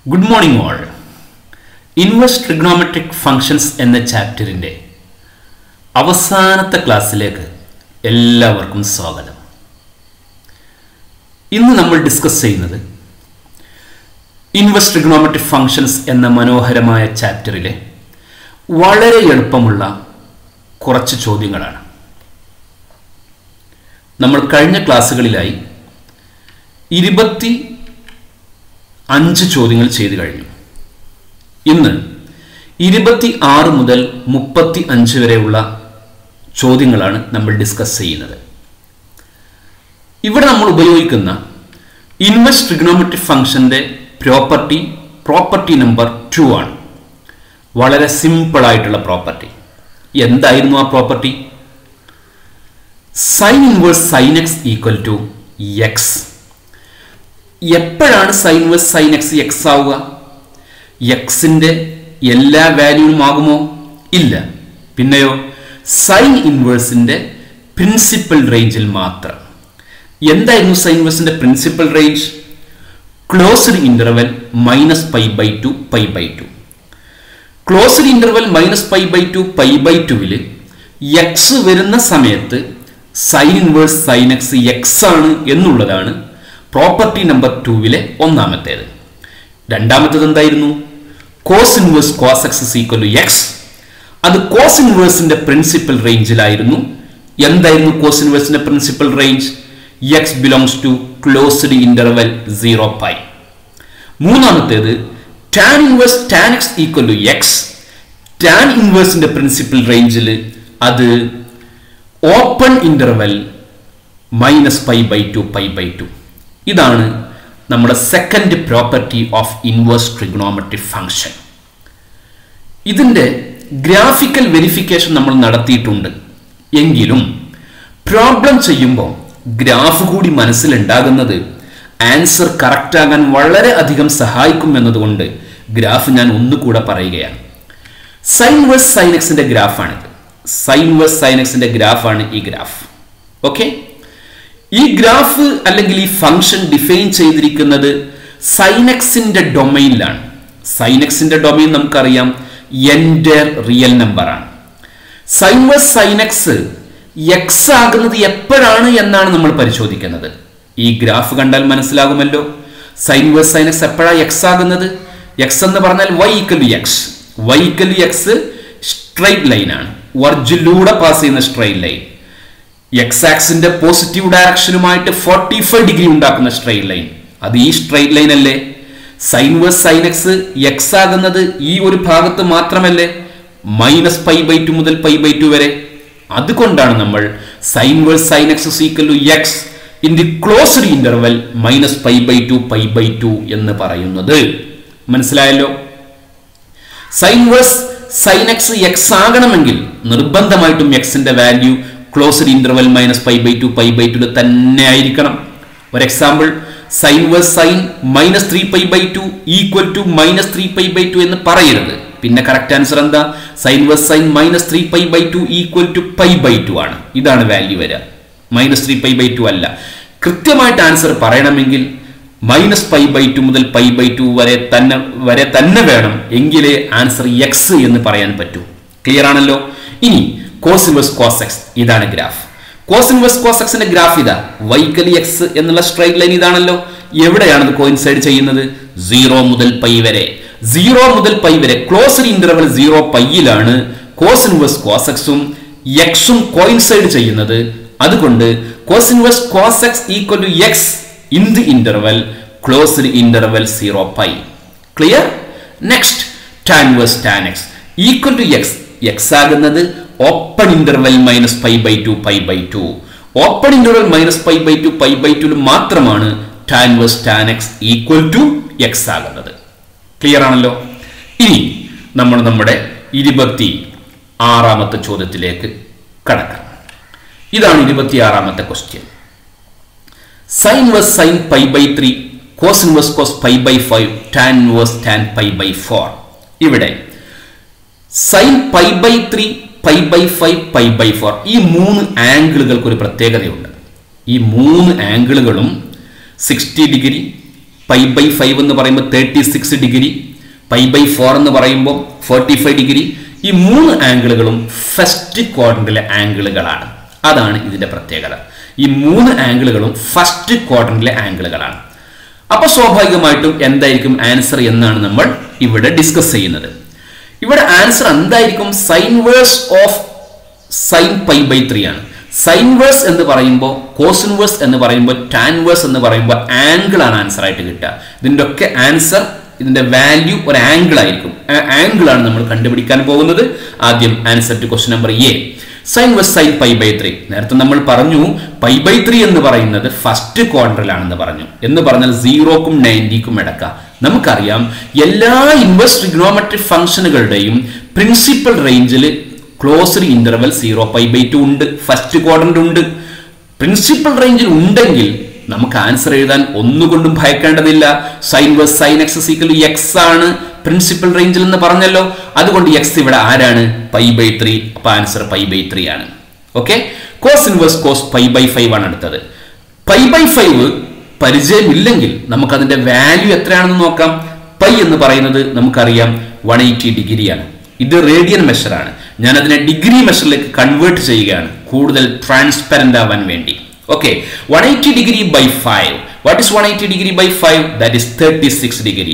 good morning all inverse trigonometric functions എന്ന ചാപ്റ്ററിൻ്റെ അവസാനത്തെ ക്ലാസ്സിലേക്ക് എല്ലാവർക്കും സ്വാഗതം ഇന്ന് നമ്മൾ ഡിസ്കസ് ചെയ്യുന്നത് ഇൻവേഴ്സ് ട്രിഗ്നോമെട്രിക് ഫങ്ഷൻസ് എന്ന മനോഹരമായ ചാപ്റ്ററിലെ വളരെ എളുപ്പമുള്ള കുറച്ച് ചോദ്യങ്ങളാണ് നമ്മൾ കഴിഞ്ഞ ക്ലാസ്സുകളിലായി ഇരുപത്തി അഞ്ച് ചോദ്യങ്ങൾ ചെയ്തു കഴിഞ്ഞു ഇന്ന് ഇരുപത്തി ആറ് മുതൽ മുപ്പത്തി അഞ്ച് വരെയുള്ള ചോദ്യങ്ങളാണ് നമ്മൾ ഡിസ്കസ് ചെയ്യുന്നത് ഇവിടെ നമ്മൾ ഉപയോഗിക്കുന്ന ഇൻവെസ്റ്റ് ട്രിഗ്നോമെട്രിക് ഫംഗ്ഷന്റെ പ്രോപ്പർട്ടി പ്രോപ്പർട്ടി നമ്പർ ടു ആണ് വളരെ സിമ്പിൾ ആയിട്ടുള്ള പ്രോപ്പർട്ടി എന്തായിരുന്നു ആ property sine inverse sine x equal to x എപ്പോഴാണ് sine inverse sine x x ആവുക എക്സിന്റെ എല്ലാ വാല്യൂവും ആകുമോ ഇല്ല പിന്നെയോ സൈൻ ഇൻവേഴ്സിന്റെ പ്രിൻസിപ്പൽ റേഞ്ചിൽ മാത്രം എന്തായിരുന്നു സൈൻ ഇൻവേഴ്സിന്റെ principal range closed interval minus pi by two pi by two closed interval minus pi by two pi by ടുവില് എക്സ് വരുന്ന സമയത്ത് sine inverse sine x x ആണ് എന്നുള്ളതാണ് പ്രോപ്പർട്ടി നമ്പർ ടുവിലെ ഒന്നാമത്തേത് രണ്ടാമത്തേത് എന്തായിരുന്നു cos inverse cos x equal to x അത് കോസ് ഇൻവേഴ്സിന്റെ പ്രിൻസിപ്പൽ റേഞ്ചിലായിരുന്നു എന്തായിരുന്നു കോസ് ഇൻവേഴ്സിന്റെ principal range x belongs to closed interval zero pi മൂന്നാമത്തേത് tan inverse tan x equal to x tan ഇൻവേഴ്സിന്റെ പ്രിൻസിപ്പൽ റേഞ്ചിൽ അത് open interval minus pi by two pi by two ഇതാണ് നമ്മുടെ second property of inverse trigonometric function ഇതിൻ്റെ graphical verification നമ്മൾ നടത്തിയിട്ടുണ്ട് എങ്കിലും പ്രോബ്ലം ചെയ്യുമ്പോൾ ഗ്രാഫ് കൂടി മനസ്സിലുണ്ടാകുന്നത് ആൻസർ കറക്റ്റ് ആകാൻ വളരെ അധികം സഹായിക്കും എന്നതുകൊണ്ട് ഗ്രാഫ് ഞാൻ ഒന്നുകൂടെ പറയുകയാണ് സൈൻ വേഴ്സ് സൈനക്സിന്റെ ഗ്രാഫാണിത് സൈൻ വേഴ്സ് സൈനക്സിന്റെ ഗ്രാഫാണ് ഈ ഗ്രാഫ് ഓക്കെ ഈ ഗ്രാഫ് അല്ലെങ്കിൽ ഈ ഫംഗ്ഷൻ ഡിഫൈൻ ചെയ്തിരിക്കുന്നത് സൈനക്സിന്റെ ഡൊമൈനിലാണ് സൈനക്സിന്റെ ഡൊമൈൻ നമുക്കറിയാം എൻ്റെ റിയൽ നമ്പർ ആണ് സൈൻവേഴ്സ് സൈനക്സ് എക്സ് ആകുന്നത് എപ്പോഴാണ് എന്നാണ് നമ്മൾ പരിശോധിക്കുന്നത് ഈ ഗ്രാഫ് കണ്ടാൽ മനസ്സിലാകുമല്ലോ സൈൻവേഴ്സ് സൈനക്സ് എപ്പോഴാണ് എക്സ് ആകുന്നത് എക്സ് എന്ന് പറഞ്ഞാൽ y equal x y equal x straight line ആണ് വർജിലൂടെ പാസ് ചെയ്യുന്ന സ്ട്രൈറ്റ് ലൈൻ എക്സ് ആക്സിന്റെ പോസിറ്റീവ് ഡയറക്ഷനുമായിട്ട് ഫോർട്ടി ഫൈവ് ഡിഗ്രി ഉണ്ടാക്കുന്ന സ്ട്രൈറ്റ് ലൈൻ അത് ഈ സ്ട്രൈറ്റ് ലൈൻ അല്ലേ sine verse sine x x ആകുന്നത് ഈ ഒരു ഭാഗത്ത് മാത്രമല്ലേ മൈനസ് പൈ ബൈ ടു മുതൽ പൈ ബൈ ടു വരെ അതുകൊണ്ടാണ് നമ്മൾ sine verse sine x equal to x in the closed interval minus pi by two pi by two എന്ന് പറയുന്നത് മനസ്സിലായല്ലോ sine verse sine x x ആകണമെങ്കിൽ നിർബന്ധമായിട്ടും എക്സിന്റെ value closed interval minus pi by two pi by two തന്നെ ആയിരിക്കണം ഒരു example sine verse sine minus three pi by two equal to minus three pi by two എന്ന് പറയരുത് പിന്നെ correct answer എന്താ sine verse sine minus three pi by two equal to pi by two ആണ് ഇതാണ് value വരിക minus three pi by two അല്ല കൃത്യമായിട്ട് answer പറയണമെങ്കിൽ മൈനസ് പൈ ബൈ ടു മുതൽ പൈ ബൈ ടു വരെ തന്നെ വരെ തന്നെ വേണം എങ്കിലേ ആൻസർ എക്സ് എന്ന് പറയാൻ പറ്റൂ ക്ലിയർ ആണല്ലോ ഇനി കോസ് ഇൻവേഴ്സ് കോസ് എക്സ് ഇതാണ് ഗ്രാഫ് കോസ് ഇൻവേഴ്സ് കോസ് എക്സിന്റെ ഗ്രാഫ് ഇതാ വൈക്കലി എക്സ് എന്നുള്ള സ്ട്രൈറ്റ് ലൈൻ ഇതാണല്ലോ എവിടെയാണ് ഇത് കോയിൻസൈഡ് ചെയ്യുന്നത് സീറോ മുതൽ പൈ വരെ സീറോ മുതൽ പൈ വരെ ക്ലോസ്ഡ് ഇന്റർവൽ സീറോ പൈയിലാണ് കോസ് ഇൻവേഴ്സ് കോസ് എക്സും എക്സും കോയിൻസൈഡ് ചെയ്യുന്നത് അതുകൊണ്ട് cos inverse cos x equal to x in the interval closed interval zero pi clear next tan verse tan x equal to x x ആകുന്നത് open interval minus pi by two pi by two open interval minus pi by two pi by two മാത്രമാണ് tan verse tan x equal to x ആകുന്നത് clear ആണല്ലോ ഇനി നമ്മൾ നമ്മുടെ ഇരുപത്തി ആറാമത്തെ ചോദ്യത്തിലേക്ക് കടക്കാം ഇതാണ് ഇരുപത്തിയാറാമത്തെ question sine verse sine pi by three cos inverse cos pi by five tan inverse tan pi by four ഇവിടെ sine pi by three pi by five pi by four ഈ മൂന്ന് ആംഗിളുകൾക്ക് ഒരു പ്രത്യേകതയുണ്ട് ഈ മൂന്ന് ആംഗിളുകളും sixty degree pi by five എന്ന് പറയുമ്പോൾ thirty six degree pi by four എന്ന് പറയുമ്പോൾ ഫോർട്ടി ഫൈവ് ഡിഗ്രി ഈ മൂന്ന് ആംഗിളുകളും ഫസ്റ്റ് ക്വാഡ്രന്റിലെ ആംഗിളുകളാണ് അതാണ് ഇതിന്റെ പ്രത്യേകത ഈ മൂന്ന് ആംഗിളുകളും ഫസ്റ്റ് ക്വാഡ്രന്റിലെ ആംഗിളുകളാണ് അപ്പൊ സ്വാഭാവികമായിട്ടും എന്തായിരിക്കും ആൻസർ എന്നാണ് നമ്മൾ ഇവിടെ ഡിസ്കസ് ചെയ്യുന്നത് ഇവിടെ ആൻസർ എന്തായിരിക്കും sine inverse of sine pi by three ആണ് സൈൻ വേഴ്സ് എന്ന് പറയുമ്പോൾ കോസിൻ വേഴ്സ് എന്ന് പറയുമ്പോൾ ടാൻ വേഴ്സ് എന്ന് പറയുമ്പോൾ ആംഗിൾ ആണ് ആൻസർ ആയിട്ട് കിട്ടുക ഇതിൻ്റെ ഒക്കെ ആൻസർ ഇതിന്റെ വാല്യൂ ഒരു ആംഗിൾ ആയിരിക്കും ആ ആംഗിൾ ആണ് നമ്മൾ കണ്ടുപിടിക്കാൻ പോകുന്നത് ആദ്യം answer to question number A sine വസ് സൈൻ പൈ ബൈ ത്രീ നേരത്തെ നമ്മൾ പറഞ്ഞു പൈ ബൈ ത്രീ എന്ന് പറയുന്നത് ഫസ്റ്റ് ക്വാർട്ടറിലാണെന്ന് പറഞ്ഞു എന്ന് പറഞ്ഞാൽ സീറോക്കും നയൻറ്റിക്കും ഇടക്കാം നമുക്കറിയാം എല്ലാ ഇൻവേഴ്സ് ട്രിഗ്നോമെട്രിക് ഫംഗ്ഷനുകളുടെയും പ്രിൻസിപ്പൽ റേഞ്ചിൽ closed interval zero pi by two ഉണ്ട് ഫസ്റ്റ് ക്വാഡ്രന്റ് ഉണ്ട് പ്രിൻസിപ്പൽ റേഞ്ചിൽ ഉണ്ടെങ്കിൽ നമുക്ക് ആൻസർ എഴുതാൻ ഒന്നുകൊണ്ടും ഭയക്കേണ്ടതില്ല sine verse sine x equal x ആണ് പ്രിൻസിപ്പൽ റേഞ്ചിൽ എന്ന് പറഞ്ഞല്ലോ അതുകൊണ്ട് എക്സ് ഇവിടെ ആരാണ് പൈ ബൈ ത്രീ അപ്പൊ ആൻസർ പൈ ബൈ ത്രീ ആണ് okay cos inverse cos pi by five ആണ് അടുത്തത് പൈ ബൈ ഫൈവ് പരിചയമില്ലെങ്കിൽ നമുക്കതിന്റെ വാല്യൂ എത്രയാണെന്ന് നോക്കാം പൈ എന്ന് പറയുന്നത് നമുക്കറിയാം വൺ എയ്റ്റി ഡിഗ്രിയാണ് ഇത് റേഡിയൻ മെഷറാണ് ഞാൻ അതിനെ ഡിഗ്രി മെഷറിലേക്ക് കൺവേർട്ട് ചെയ്യുകയാണ് കൂടുതൽ ട്രാൻസ്പെറന്റ് ആവാൻ വേണ്ടി okay 180 degree by 5 what is 180 degree by 5 that is 36 degree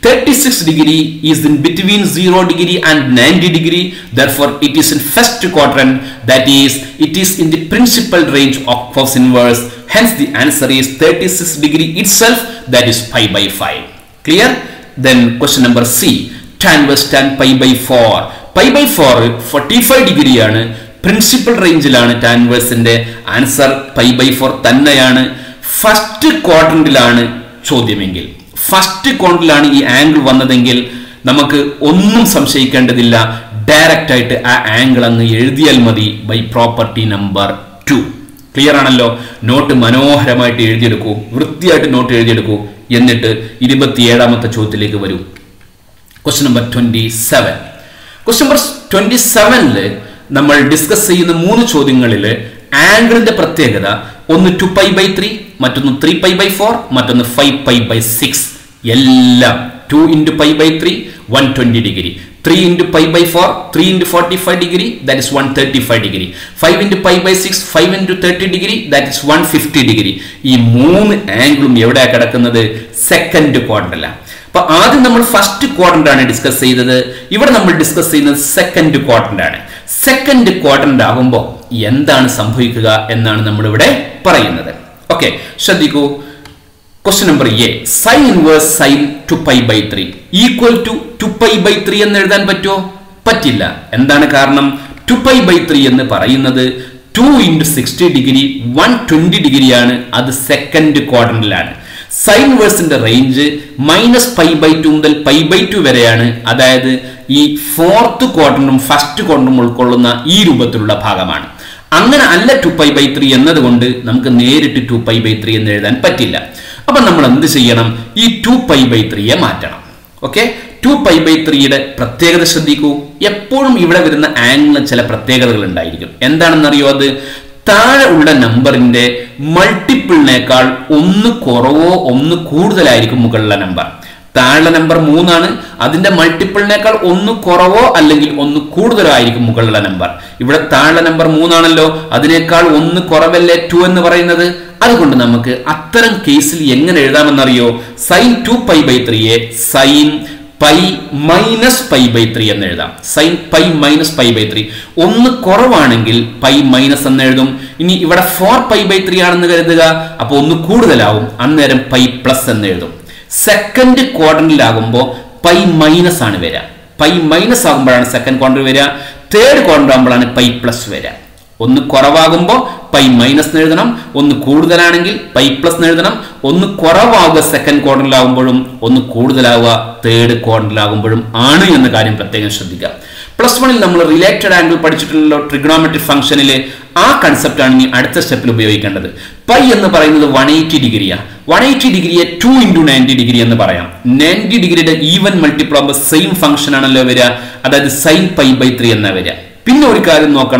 36 degree is in between 0 degree and 90 degree therefore it is in first quadrant that is it is in the principal range of cos inverse hence the answer is 36 degree itself that is pi by 5 clear then question number c tan inverse tan pi by 4 pi by 4 45 degree ആണ് principal റേഞ്ചിലാണ് ടാൻവേഴ്സിന്റെ answer pi by four തന്നെയാണ് first ക്വാർട്ടറിലാണ് ചോദ്യമെങ്കിൽ first ക്വാർട്ടറിലാണ് ഈ angle വന്നതെങ്കിൽ നമുക്ക് ഒന്നും സംശയിക്കേണ്ടതില്ല ഡയറക്റ്റ് ആയിട്ട് ആ ആംഗിൾ അങ്ങ് എഴുതിയാൽ മതി by property number two clear ആണല്ലോ നോട്ട് മനോഹരമായിട്ട് എഴുതിയെടുക്കൂ വൃത്തിയായിട്ട് നോട്ട് എഴുതിയെടുക്കൂ എന്നിട്ട് ഇരുപത്തിയേഴാമത്തെ ചോദ്യത്തിലേക്ക് വരൂ question number twenty seven question number twenty സെവനില് നമ്മൾ ഡിസ്കസ് ചെയ്യുന്ന മൂന്ന് ചോദ്യങ്ങളിൽ ആംഗിളിന്റെ പ്രത്യേകത ഒന്ന് ടു പൈ ബൈ ത്രീ മറ്റൊന്ന് ത്രീ പൈ ബൈ ഫോർ മറ്റൊന്ന് ഫൈവ് പൈ ബൈ സിക്സ് എല്ലാം two into pi by three one twenty degree three into pi by four three into forty five degree that is one thirty five degree five into pi by six five into thirty degree that is one fifty degree ഈ മൂന്ന് ആംഗിളും എവിടെയാണ് കിടക്കുന്നത് second ക്വാർട്ടറിലാണ് അപ്പൊ ആദ്യം നമ്മൾ first quarter ആണ് discuss ചെയ്തത് ഇവിടെ നമ്മൾ ഡിസ്കസ് ചെയ്യുന്നത് സെക്കൻഡ് ക്വാർട്ടർ ആണ് സെക്കൻഡ് ക്വാർട്ടർ ആകുമ്പോൾ എന്താണ് സംഭവിക്കുക എന്നാണ് നമ്മൾ ഇവിടെ പറയുന്നത് ഓക്കെ ശ്രദ്ധിക്കൂ question number A sine inverse sine two pi by three equal to two pi by three എന്ന് എഴുതാൻ പറ്റുമോ പറ്റില്ല എന്താണ് കാരണം ടു പൈ ബൈ ത്രീ എന്ന് പറയുന്നത് two into sixty degree one twenty ഡിഗ്രിയാണ് അത് സെക്കൻഡ് ക്വാർട്ടറിലാണ് സൈൻ വേഴ്സിന്റെ range minus pi by two മുതൽ പൈ ബൈ ടു വരെയാണ് അതായത് ഈ ഫോർത്ത് ക്വാർട്ടറിനും ഫസ്റ്റ് ക്വാർട്ടറും ഉൾക്കൊള്ളുന്ന ഈ രൂപത്തിലുള്ള ഭാഗമാണ് അങ്ങനെ അല്ല ടു പൈ ബൈ ത്രീ എന്നതുകൊണ്ട് നമുക്ക് നേരിട്ട് ടു പൈ ബൈ ത്രീ എന്ന് എഴുതാൻ പറ്റില്ല അപ്പൊ നമ്മൾ എന്ത് ചെയ്യണം ഈ ടു പൈ ബൈ ത്രീയെ മാറ്റണം ഓക്കെ ടു പൈ ബൈ ത്രീയുടെ പ്രത്യേകത ശ്രദ്ധിക്കൂ എപ്പോഴും ഇവിടെ വരുന്ന ആംഗിളിന് ചില പ്രത്യേകതകൾ ഉണ്ടായിരിക്കും എന്താണെന്നറിയോ അത് താഴെ ഉള്ള നമ്പറിന്റെ മൾട്ടിപ്പിളിനേക്കാൾ ഒന്ന് കുറവോ ഒന്ന് കൂടുതലായിരിക്കും മുകളിലെ നമ്പർ താഴെ നമ്പർ മൂന്നാണ് അതിന്റെ മൾട്ടിപ്പിളിനേക്കാൾ ഒന്ന് കുറവോ അല്ലെങ്കിൽ ഒന്ന് കൂടുതലോ ആയിരിക്കും മുകളിലെ നമ്പർ ഇവിടെ താഴെ നമ്പർ മൂന്നാണല്ലോ അതിനേക്കാൾ ഒന്ന് കുറവല്ലേ ടു എന്ന് പറയുന്നത് അതുകൊണ്ട് നമുക്ക് അത്തരം കേസിൽ എങ്ങനെ എഴുതാമെന്നറിയോ സൈൻ ടു പൈ ബൈ ത്രീയെ sine pi minus pi by three എന്ന് എഴുതാം sine pi minus pi by three ഒന്ന് കുറവാണെങ്കിൽ പൈ മൈനസ് എന്ന് എഴുതും ഇനി ഇവിടെ ഫോർ പൈ ബൈ ത്രീ ആണെന്ന് കരുതുക അപ്പോൾ ഒന്ന് കൂടുതലാവും അന്നേരം പൈ പ്ലസ് എന്ന് എഴുതും സെക്കൻഡ് ക്വാർട്ടറിലാകുമ്പോൾ പൈ മൈനസ് ആണ് വരിക പൈ മൈനസ് ആകുമ്പോഴാണ് സെക്കൻഡ് ക്വാർട്ടർ വരിക തേർഡ് ക്വാർട്ടർ ആകുമ്പോഴാണ് പൈ പ്ലസ് വരിക ഒന്ന് കുറവാകുമ്പോൾ പൈ മൈനസ് എഴുതണം ഒന്ന് കൂടുതലാണെങ്കിൽ പൈ പ്ലസ് എഴുതണം ഒന്ന് കുറവാകുക സെക്കൻഡ് ക്വാർട്ടറിലാകുമ്പോഴും ഒന്ന് കൂടുതലാവുക തേർഡ് ക്വാർട്ടറിലാകുമ്പോഴും ആണ് എന്ന കാര്യം പ്രത്യേകം ശ്രദ്ധിക്കുക പ്ലസ് വണ്ണിൽ നമ്മൾ റിലേറ്റഡ് ആംഗിൾ പഠിച്ചിട്ടുള്ളല്ലോ ട്രിഗ്നോമെട്രിക് ഫംഗ്ഷനിൽ ആ കൺസെപ്റ്റ് ആണ് ഇനി അടുത്ത സ്റ്റെപ്പിൽ ഉപയോഗിക്കേണ്ടത് പൈ എന്ന് പറയുന്നത് വൺ എയ്റ്റി ഡിഗ്രിയാണ് വൺ എയ്റ്റി ഡിഗ്രിയെ ടു ഇൻറ്റു നയൻറ്റി ഡിഗ്രി എന്ന് പറയാം നയൻറ്റി ഡിഗ്രിയുടെ ഈവൻ മൾട്ടിപ്പിൾ ആകുമ്പോൾ സെയിം ഫംഗ്ഷൻ ആണല്ലോ വരിക അതായത് സൈൻ പൈ ബൈ ത്രീ എന്നാ വരിക പിന്നെ ഒരു കാര്യം നോക്കണം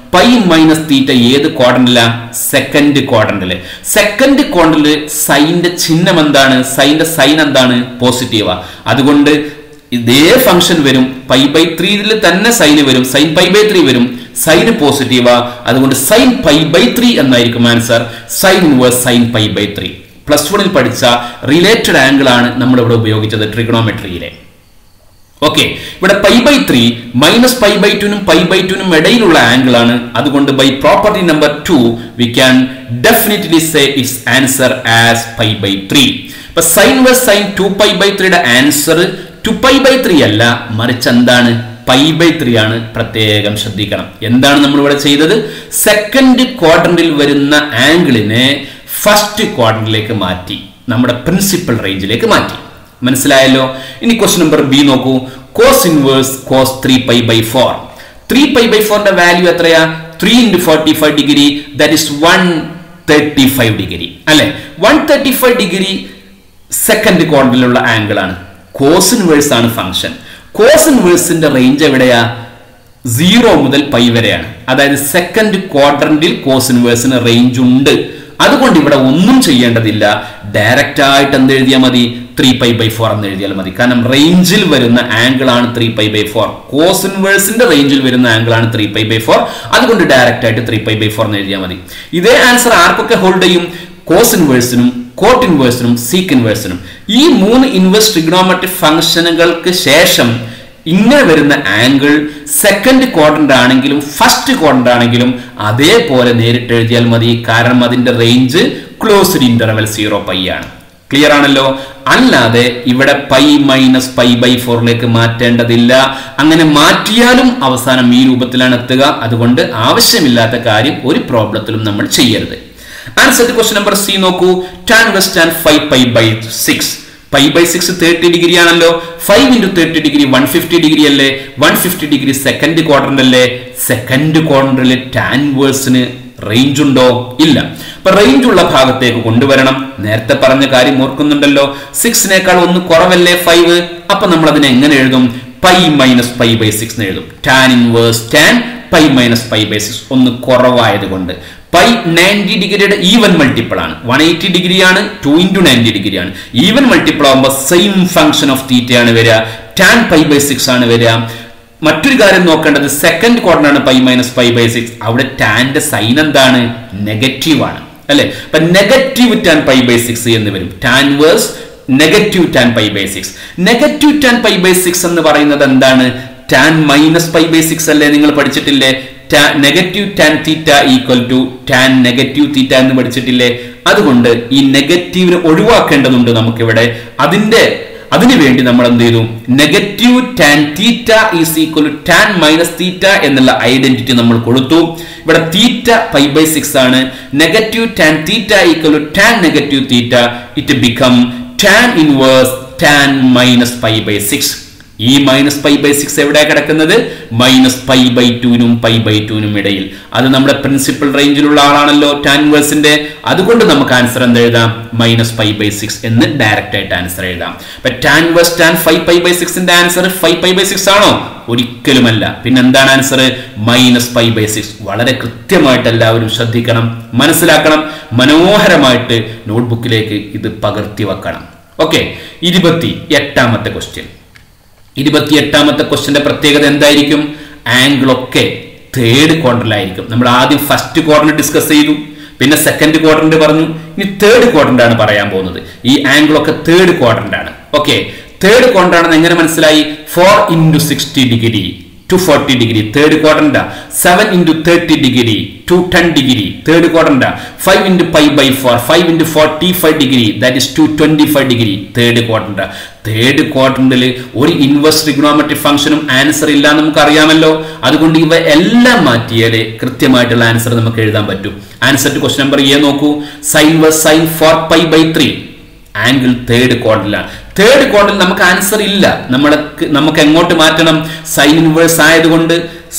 പൈ മൈനസ് തീറ്റ ഏത് ക്വാഡ്രന്റില സെക്കൻഡ് ക്വാഡ്രന്റില് സെക്കൻഡ് ക്വാഡ്രന്റില് സൈന്റെ ചിഹ്നം എന്താണ് സൈന്റെ സൈൻ എന്താണ് പോസിറ്റീവാ അതുകൊണ്ട് ഇതേ ഫംഗ്ഷൻ വരും പൈ ബൈ ത്രീയിൽ തന്നെ സൈന് വരും സൈൻ പൈ ബൈ ത്രീ വരും സൈന് പോസിറ്റീവാ അതുകൊണ്ട് സൈൻ പൈ ബൈ ത്രീ എന്നായിരിക്കും answer sine inverse sine pi by three plus വണ്ണിൽ പഠിച്ച റിലേറ്റഡ് ആംഗിൾ ആണ് നമ്മൾ ഇവിടെ ഉപയോഗിച്ചത് ട്രിഗണോമെട്രിയിലെ ഓക്കെ ഇവിടെ pi by three minus pi by ടുനും പൈ ബൈ ടുനും ഇടയിലുള്ള ആംഗിൾ ആണ് അതുകൊണ്ട് by property number two we can definitely say it's answer as pi by three ഇപ്പൊ sine verse sine two pi by ത്രീയുടെ answer two pi by three അല്ല മറിച്ച് എന്താണ് പൈ ബൈ ത്രീ ആണ് പ്രത്യേകം ശ്രദ്ധിക്കണം എന്താണ് നമ്മൾ ഇവിടെ ചെയ്തത് സെക്കൻഡ് ക്വാഡ്രന്റിൽ വരുന്ന ആംഗിളിനെ ഫസ്റ്റ് ക്വാഡ്രന്റിലേക്ക് മാറ്റി നമ്മുടെ പ്രിൻസിപ്പൽ റേഞ്ചിലേക്ക് മാറ്റി മനസ്സിലായല്ലോ ഇനി ക്വസ്റ്റ്യൻ നമ്പർ ബി നോക്കൂ cos inverse cos three pi by four three pi by ഫോറിന്റെ വാല്യൂ എത്രയാ three into forty five degree that is one thirty five degree അല്ലെ one thirty five degree second ക്വാഡ്രന്റിലുള്ള angle ആണ് cos inverse ആണ് function cos ഇൻവേഴ്സിന്റെ range എവിടെയാ zero മുതൽ pi വരെയാണ് അതായത് സെക്കൻഡ് ക്വാഡ്രന്റിൽ കോസ് ഇൻവേഴ്സിന് റേഞ്ച് ഉണ്ട് അതുകൊണ്ട് ഇവിടെ ഒന്നും ചെയ്യേണ്ടതില്ല ഡയറക്റ്റ് ആയിട്ട് എന്ത് എഴുതിയാൽ മതി ത്രീ പൈ ബൈ ഫോർ എന്ന് എഴുതിയാൽ മതി കാരണം റേഞ്ചിൽ വരുന്ന ആംഗിൾ ആണ് three pi by four cos ഇൻവേഴ്സിന്റെ റേഞ്ചിൽ വരുന്ന ആംഗിൾ ആണ് ത്രീ പൈ ബൈ ഫോർ അതുകൊണ്ട് ഡയറക്റ്റ് ആയിട്ട് ത്രീ പൈ ബൈ ഫോർ എന്ന് എഴുതിയാൽ മതി ഇതേ ആൻസർ ആർക്കൊക്കെ ഹോൾഡ് ചെയ്യും കോസ് ഇൻവേഴ്സിനും കോട്ട് ഇൻവേഴ്സിനും സീക്ക് ഇൻവേഴ്സിനും ഈ മൂന്ന് ഇൻവേഴ്സ് ട്രിഗ്നോമെട്രിക് ഫംഗ്ഷനുകൾക്ക് ശേഷം ഇങ്ങനെ വരുന്ന ആംഗിൾ സെക്കൻഡ് ക്വാഡ്രന്റ് ആണെങ്കിലും ഫസ്റ്റ് ക്വാഡ്രന്റ് ആണെങ്കിലും അതേപോലെ നേരിട്ട് എഴുതിയാൽ മതി കാരണം അതിന്റെ range closed interval zero pi ആണ് ക്ലിയർ ആണല്ലോ അല്ലാതെ ഇവിടെ പൈ മൈനസ് പൈ ബൈ ഫോറിലേക്ക് മാറ്റേണ്ടതില്ല അങ്ങനെ മാറ്റിയാലും അവസാനം ഈ രൂപത്തിലാണ് എത്തുക അതുകൊണ്ട് ആവശ്യമില്ലാത്ത കാര്യം ഒരു പ്രോബ്ലത്തിലും നമ്മൾ ചെയ്യരുത് ആൻസർ ക്വസ്റ്റ്യൻ നമ്പർ സി നോക്കൂ tan west tan five pi by six pi by six thirty degree ആണല്ലോ five into thirty degree one fifty degree അല്ലേ വൺ ഫിഫ്റ്റി ഡിഗ്രി സെക്കൻഡ് ക്വാർട്ടറിൽ അല്ലേ സെക്കൻഡ് ക്വാർട്ടറിൽ ടാൻ വേഴ്സിന് റേഞ്ച് ഉണ്ടോ ഇല്ല അപ്പൊ റേഞ്ച് ഉള്ള ഭാഗത്തേക്ക് കൊണ്ടുവരണം നേരത്തെ പറഞ്ഞ കാര്യം ഓർക്കുന്നുണ്ടല്ലോ സിക്സിനേക്കാൾ ഒന്ന് കുറവല്ലേ ഫൈവ് അപ്പൊ നമ്മൾ അതിനെ എങ്ങനെ എഴുതും pi minus pi by six എഴുതും tan inverse tan pi minus pi by six ഒന്ന് കുറവായത് കൊണ്ട് പൈ നയൻറ്റി ഡിഗ്രിയുടെ ഈവൻ മൾട്ടിപ്പിൾ ആണ് വൺ എയ്റ്റി ഡിഗ്രി ആണ് ടു ഇൻറ്റു നയൻറ്റി ഡിഗ്രി ആണ് ഈവൻ മൾട്ടിപ്പിൾ ആകുമ്പോൾ സെയിം ഫംഗ്ഷൻ ഓഫ് തീറ്റയാണ് വരിക ടാൻ പൈ ബൈ സിക്സ് ആണ് വരിക മറ്റൊരു കാര്യം നോക്കേണ്ടത് സെക്കൻഡ് ക്വാർട്ടർ ആണ് pi minus pi by six അവിടെ ടാന്റെ സൈൻ എന്താണ് നെഗറ്റീവ് ആണ് അല്ലെ അപ്പൊ negative tan pi by six എന്ന് വരും tan verse negative tan pi by six negative tan pi by six എന്ന് പറയുന്നത് എന്താണ് tan minus pi by six അല്ലേ നിങ്ങൾ പഠിച്ചിട്ടില്ലേ negative tan theta equal to tan negative theta എന്ന് പഠിച്ചിട്ടില്ലേ അതുകൊണ്ട് ഈ നെഗറ്റീവിനെ ഒഴിവാക്കേണ്ടതുണ്ട് നമുക്കിവിടെ അതിന്റെ അതിനു വേണ്ടി നമ്മൾ എന്ത് ചെയ്തു negative tan theta is equal to tan minus theta എന്നുള്ള ഐഡന്റിറ്റി നമ്മൾ കൊടുത്തു ഇവിടെ തീറ്റ പൈ ബൈ സിക്സ് ആണ് negative tan theta equal to tan negative theta it become tan inverse tan minus pi by six ഈ minus pi by six എവിടെ കിടക്കുന്നത് minus pi by ടുവിനും pi by ടുവിനും ഇടയിൽ അത് നമ്മുടെ പ്രിൻസിപ്പൽ റേഞ്ചിലുള്ള ആളാണല്ലോ ടാൻ വേഴ്സിന്റെ അതുകൊണ്ട് നമുക്ക് ആൻസർ എന്ത് എഴുതാം മൈനസ് പൈ ബൈ സിക്സ് എന്ന് ഡയറക്റ്റ് ആയിട്ട് ആൻസർ എഴുതാം അപ്പൊ tan verse tan five pi by സിക്സിന്റെ answer five pi by six ആണോ ഒരിക്കലുമല്ല പിന്നെ എന്താണ് answer minus pi by six വളരെ കൃത്യമായിട്ട് എല്ലാവരും ശ്രദ്ധിക്കണം മനസ്സിലാക്കണം മനോഹരമായിട്ട് നോട്ട്ബുക്കിലേക്ക് ഇത് പകർത്തി വെക്കണം ഓക്കെ ഇരുപത്തി എട്ടാമത്തെ ക്വസ്റ്റ്യൻ ഇരുപത്തിയെട്ടാമത്തെ ക്വസ്റ്റ്യന്റെ പ്രത്യേകത എന്തായിരിക്കും ആംഗിൾ ഒക്കെ തേർഡ് ക്വാർട്ടറിലായിരിക്കും നമ്മൾ ആദ്യം ഫസ്റ്റ് ക്വാർട്ടർ ഡിസ്കസ് ചെയ്തു പിന്നെ സെക്കൻഡ് ക്വാർട്ടറിന്റെ പറഞ്ഞു ഇനി തേർഡ് ക്വാർട്ടറിന്റെ ആണ് പറയാൻ പോകുന്നത് ഈ ആംഗിൾ ഒക്കെ തേർഡ് ക്വാർട്ടറിന്റെ ആണ് ഓക്കെ തേർഡ് ക്വാർട്ടർ ആണെന്ന് എങ്ങനെ മനസ്സിലായി four into sixty degree two forty degree third ക്വാർട്ടറിന്റെ seven into thirty degree two ten degree third ക്വാർട്ടറിന്റെ five into pi by four five into forty five degree that is two twenty five degree third ക്വാർട്ടറിന്റെ third ക്വാർട്ടറിൽ ഒരു inverse trigonometric ഫംഗ്ഷനും answer ഇല്ല നമുക്ക് അറിയാമല്ലോ അതുകൊണ്ട് ഇവ എല്ലാം മാറ്റിയാലേ കൃത്യമായിട്ടുള്ള ആൻസർ നമുക്ക് എഴുതാൻ പറ്റും answer to question number A നോക്കൂ sine verse sine four pi by three angle third ക്വാർട്ടറിലാണ് തേർഡ് ക്വാർട്ടറിൽ നമുക്ക് ആൻസർ ഇല്ല നമ്മളെ നമുക്ക് എങ്ങോട്ട് മാറ്റണം സൈൻ ഇൻവേഴ്സ് ആയതുകൊണ്ട്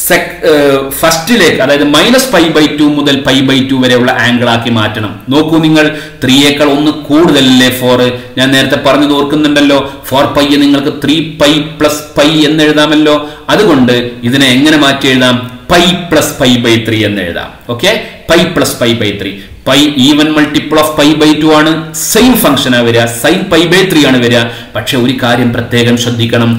ഫസ്റ്റിലേക്ക് അതായത് മൈനസ് പൈ ബൈ ടു മുതൽ പൈ ബൈ ടു വരെയുള്ള ആംഗിൾ ആക്കി മാറ്റണം നോക്കൂ നിങ്ങൾ ത്രീയേക്കാൾ ഒന്ന് കൂടുതലല്ലേ ഫോർ ഞാൻ നേരത്തെ പറഞ്ഞു ഓർക്കുന്നുണ്ടല്ലോ ഫോർ പൈ നിങ്ങൾക്ക് ത്രീ പൈ പ്ലസ് പൈ എന്ന് എഴുതാമല്ലോ അതുകൊണ്ട് ഇതിനെ എങ്ങനെ മാറ്റി എഴുതാം pi plus pi by three എന്ന് എഴുതാം okay pi plus pi by three pi even multiple of pi by two ആണ് സെയിം ഫംഗ്ഷനാണ് വരിക സൈൻ പൈ ബൈ ത്രീ ആണ് വരിക പക്ഷെ ഒരു കാര്യം പ്രത്യേകം ശ്രദ്ധിക്കണം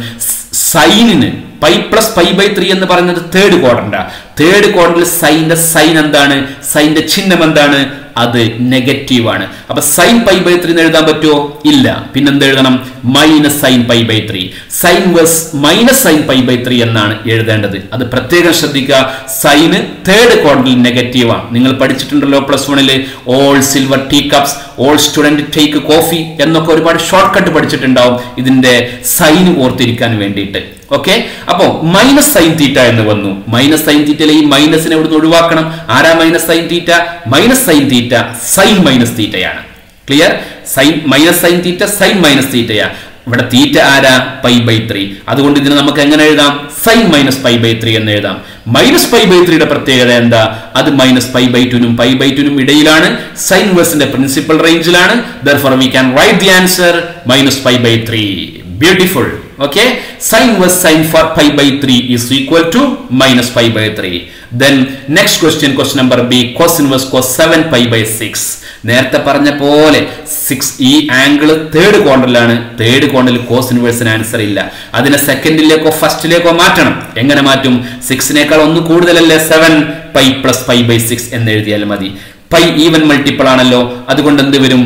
സൈനിന് pi plus pi by three എന്ന് പറയുന്നത് തേർഡ് ക്വാഡ്രന്റാ തേർഡ് ക്വാഡ്രന്റിൽ സൈന്റെ സൈൻ എന്താണ് സൈന്റെ ചിഹ്നം എന്താണ് അത് നെഗറ്റീവ് ആണ് അപ്പൊ സൈൻ പൈ ബൈ ത്രീ എന്ന് എഴുതാൻ പറ്റുമോ ഇല്ല പിന്നെന്ത് എഴുതണം minus sine pi by three sine verse minus sine pi by three എന്നാണ് എഴുതേണ്ടത് അത് പ്രത്യേകം ശ്രദ്ധിക്കുക സൈന് തേർഡ് ക്വാഡ്രന്റിൽ നെഗറ്റീവ് ആണ് നിങ്ങൾ പഠിച്ചിട്ടുണ്ടല്ലോ പ്ലസ് വണ്ണിൽ all silver tea cups all student take coffee എന്നൊക്കെ ഒരുപാട് ഷോർട്ട് കട്ട് പഠിച്ചിട്ടുണ്ടാവും ഇതിന്റെ സൈൻ ഓർത്തിരിക്കാൻ വേണ്ടിയിട്ട് ഓക്കെ അപ്പോ മൈനസ് സൈൻ തീറ്റ എന്ന് വന്നു മൈനസ് സൈൻ തീറ്റയിലെ ഈ മൈനസിനെ ഇവിടുന്ന് ഒഴിവാക്കണം ആരാ minus sine theta minus sine theta sine minus തീറ്റയാണ് clear sine minus sine theta sine minus തീറ്റയാ ഇവിടെ തീറ്റ ആരാ പൈ ബൈ ത്രീ അതുകൊണ്ട് ഇതിന് നമുക്ക് എങ്ങനെ എഴുതാം sine minus pi by three എന്ന് എഴുതാം മൈനസ് പൈ ബൈ ത്രീയുടെ പ്രത്യേകത എന്താ അത് മൈനസ് പൈ ബൈ ടുനും പൈ ബൈ ടുനും ഇടയിലാണ് സൈൻ വേഴ്സിന്റെ പ്രിൻസിപ്പൽ റേഞ്ചിലാണ് therefore we can write the answer minus pi by three beautiful okay sine was sine for pi by 3 is equal to minus pi by 3 then next question question number b cos inverse cos 7 pi by 6 നേരത്തെ പറഞ്ഞ പോലെ six ഈ angle third കോണ്ടറിലാണ് third കോണ്ടറിൽ cos ഇൻവേഴ്സിന് answer ഇല്ല അതിനെ സെക്കൻഡിലേക്കോ ഫസ്റ്റിലേക്കോ മാറ്റണം എങ്ങനെ മാറ്റും സിക്സിനേക്കാൾ ഒന്ന് കൂടുതലല്ലേ seven pi plus pi by six എന്ന് എഴുതിയാൽ മതി പൈ ഈവൻ മൾട്ടിപ്പിൾ ആണല്ലോ അതുകൊണ്ട് എന്ത് വരും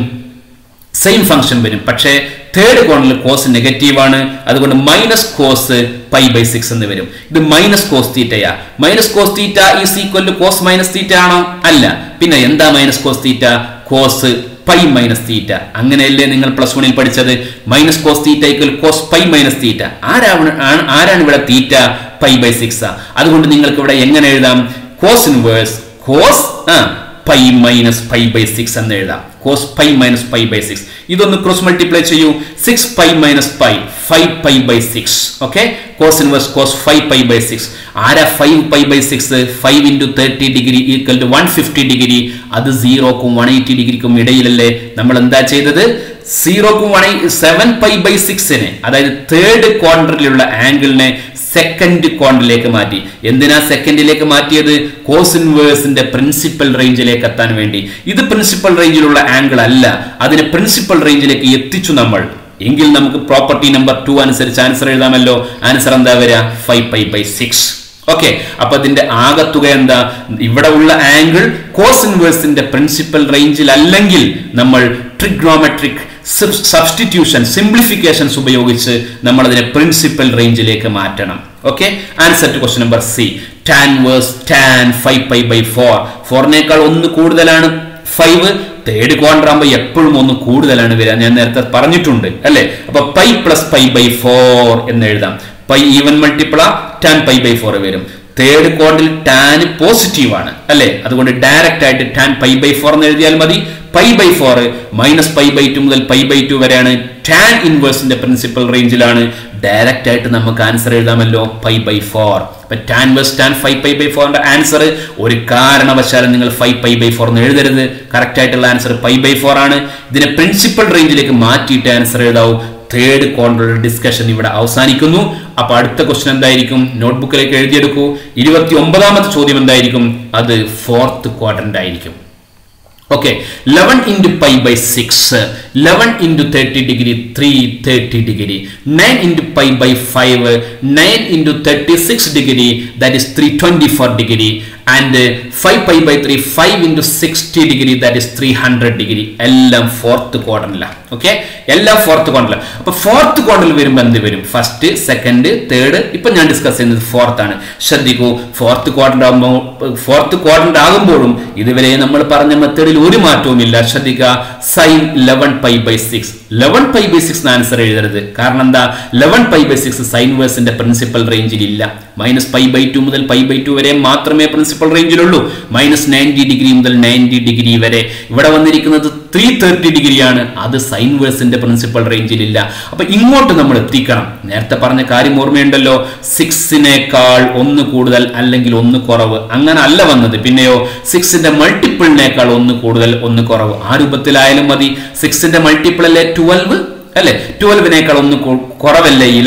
സെയിം ഫംഗ്ഷൻ വരും പക്ഷേ തേർഡ് കോണിൽ കോസ് നെഗറ്റീവ് ആണ് അതുകൊണ്ട് minus cos pi by six എന്ന് വരും ഇത് മൈനസ് കോസ് തീറ്റയാ minus cos theta is equal to cos minus theta ആണോ അല്ല പിന്നെ എന്താ minus cos theta cos pi minus theta അങ്ങനെയല്ലേ നിങ്ങൾ പ്ലസ് വണ്ണിൽ പഠിച്ചത് minus cos theta equal cos pi minus theta ആരാണ് ആരാണ് ഇവിടെ തീറ്റ പൈ ബൈ സിക്സ് അതുകൊണ്ട് നിങ്ങൾക്ക് ഇവിടെ എങ്ങനെ എഴുതാം കോസ് ഇൻവേഴ്സ് കോസ് ആ pi minus pi by six എന്ന് എഴുതാം cos pi minus pi by six ഇതൊന്ന് ക്രോസ് മൾട്ടിപ്ലൈ ചെയ്യൂ six pi minus pi five pi by six okay cos inverse cos five pi by six ആരാ five pi by six five into thirty degree equal to one fifty degree അത് സീറോക്കും one eighty ഡിഗ്രിക്കും ഇടയിലല്ലേ നമ്മൾ എന്താ ചെയ്തത് സീറോക്കും one seven pi by സിക്സിനെ അതായത് തേർഡ് ക്വാർട്ടറിലുള്ള ആംഗിളിനെ സെക്കൻഡ് ക്വാണ്ടിലേക്ക് മാറ്റി എന്തിനാ സെക്കൻഡിലേക്ക് മാറ്റിയത് കോസ് ഇൻവേഴ്സിന്റെ പ്രിൻസിപ്പൽ റേഞ്ചിലേക്ക് എത്താൻ വേണ്ടി ഇത് പ്രിൻസിപ്പൽ റേഞ്ചിലുള്ള ആംഗിൾ അല്ല അതിനെ പ്രിൻസിപ്പൽ റേഞ്ചിലേക്ക് എത്തിച്ചു നമ്മൾ എങ്കിൽ നമുക്ക് പ്രോപ്പർട്ടി നമ്പർ ടു അനുസരിച്ച് ആൻസർ എഴുതാമല്ലോ ആൻസർ എന്താ വരിക five pi by six okay അപ്പൊ അതിന്റെ ആകത്തുക എന്താ ഇവിടെ ഉള്ള ആംഗിൾ കോസ് ഇൻവേഴ്സിന്റെ പ്രിൻസിപ്പൽ റേഞ്ചിൽ അല്ലെങ്കിൽ നമ്മൾ ട്രിഗ്നോമെട്രിക് സബ്സ്റ്റിറ്റ്യൂഷൻ സിംപ്ലിഫിക്കേഷൻസ് ഉപയോഗിച്ച് നമ്മൾ അതിനെ പ്രിൻസിപ്പൽ റേഞ്ചിലേക്ക് മാറ്റണം okay answer to question number C tan verse tan five pi by four ഫോറിനേക്കാൾ ഒന്ന് കൂടുതലാണ് ഫൈവ് തേർഡ് ക്വാർട്ടർ ആകുമ്പോൾ എപ്പോഴും ഒന്ന് കൂടുതലാണ് വരിക ഞാൻ നേരത്തെ പറഞ്ഞിട്ടുണ്ട് അല്ലെ അപ്പൊ pi plus pi by four എന്ന് എഴുതാം പൈ ഈവൻ മൾട്ടിപ്പിളാ ടാൻ പൈ ബൈ ഫോർ വരും തേർഡ് ക്വാർട്ടറിൽ ടാൻ പോസിറ്റീവ് ആണ് അല്ലെ അതുകൊണ്ട് ഡയറക്റ്റ് ആയിട്ട് ടാൻ പൈ ബൈ ഫോർ എന്ന് എഴുതിയാൽ മതി pi by four minus pi by two മുതൽ പൈ ബൈ ടു വരെയാണ് ടാൻ ഇൻവേഴ്സിന്റെ പ്രിൻസിപ്പൽ റേഞ്ചിലാണ് ഡയറക്റ്റ് ആയിട്ട് നമുക്ക് ആൻസർ എഴുതാമല്ലോ പൈ ബൈ ഫോർ അപ്പൊ tan verse tan five pi by ഫോറിന്റെ ആൻസർ ഒരു കാരണവശാലും നിങ്ങൾ ഫൈവ് പൈ ബൈ ഫോർ എന്ന് എഴുതരുത് കറക്റ്റ് ആയിട്ടുള്ള ആൻസർ പൈ ബൈ ഫോർ ആണ് ഇതിനെ പ്രിൻസിപ്പൽ റേഞ്ചിലേക്ക് മാറ്റിയിട്ട് ആൻസർ എഴുതാവൂ തേർഡ് ക്വാർട്ടർ ഡിസ്കഷൻ ഇവിടെ അവസാനിക്കുന്നു അപ്പൊ അടുത്ത ക്വസ്റ്റൻ എന്തായിരിക്കും നോട്ട്ബുക്കിലേക്ക് എഴുതിയെടുക്കൂ ഇരുപത്തി ഒമ്പതാമത്തെ ചോദ്യം എന്തായിരിക്കും അത് ഫോർത്ത് ക്വാർട്ടറിന്റെ ആയിരിക്കും okay eleven into pi by six eleven into thirty degree three thirty degree nine into pi by five nine into thirty six degree that is three twenty four degree and five pi by three five into sixty degree that is three hundred degree എല്ലാം fourth ക്വാർട്ടറിലാണ് okay എല്ലാം fourth ക്വാർട്ടറിൽ അപ്പൊ fourth ക്വാർട്ടറിൽ വരുമ്പോൾ എന്ത് വരും first second third ഇപ്പൊ ഞാൻ ഡിസ്കസ് ചെയ്യുന്നത് ഫോർത്ത് ആണ് ശ്രദ്ധിക്കൂ ഫോർത്ത് ക്വാർട്ടർ ആകുമ്പോൾ ഫോർത്ത് ക്വാർട്ടർ ആകുമ്പോഴും ഇതുവരെ നമ്മൾ പറഞ്ഞ മെത്തേഡിൽ ഒരു മാറ്റവും ഇല്ല ശ്രദ്ധിക്കുക sine eleven pi by six eleven pi by six answer എഴുതരുത് കാരണം എന്താ eleven pi by six sine വേഴ്സിന്റെ പ്രിൻസിപ്പൽ റേഞ്ചിൽ ഇല്ല മൈനസ് പൈ ബൈ ടു മുതൽ പൈ ബൈ ടു വരെ മാത്രമേ പ്രിൻസിപ്പൽ റേഞ്ചിലുള്ളൂ മൈനസ് നയൻറ്റി ഡിഗ്രി മുതൽ നയൻറ്റി ഡിഗ്രി വരെ ഇവിടെ വന്നിരിക്കുന്നത് ത്രീ തേർട്ടി ഡിഗ്രിയാണ് അത് സൈൻ വേഴ്സിന്റെ പ്രിൻസിപ്പൽ റേഞ്ചിലില്ല അപ്പൊ ഇങ്ങോട്ട് നമ്മൾ എത്തിക്കണം നേരത്തെ പറഞ്ഞ കാര്യം ഓർമ്മയുണ്ടല്ലോ സിക്സിനേക്കാൾ ഒന്ന് കൂടുതൽ അല്ലെങ്കിൽ ഒന്ന് കുറവ് അങ്ങനെ അല്ല വന്നത് പിന്നെയോ സിക്സിന്റെ മൾട്ടിപ്പിളിനേക്കാൾ ഒന്ന് കൂടുതൽ ഒന്ന് കുറവ് ആ രൂപത്തിലായാലും മതി സിക്സിന്റെ മൾട്ടിപ്പിൾ അല്ലേ ട്വൽവ് അല്ലെ ട്വൽവിനേക്കാൾ ഒന്ന് കുറവല്ലേ ഇലവൻ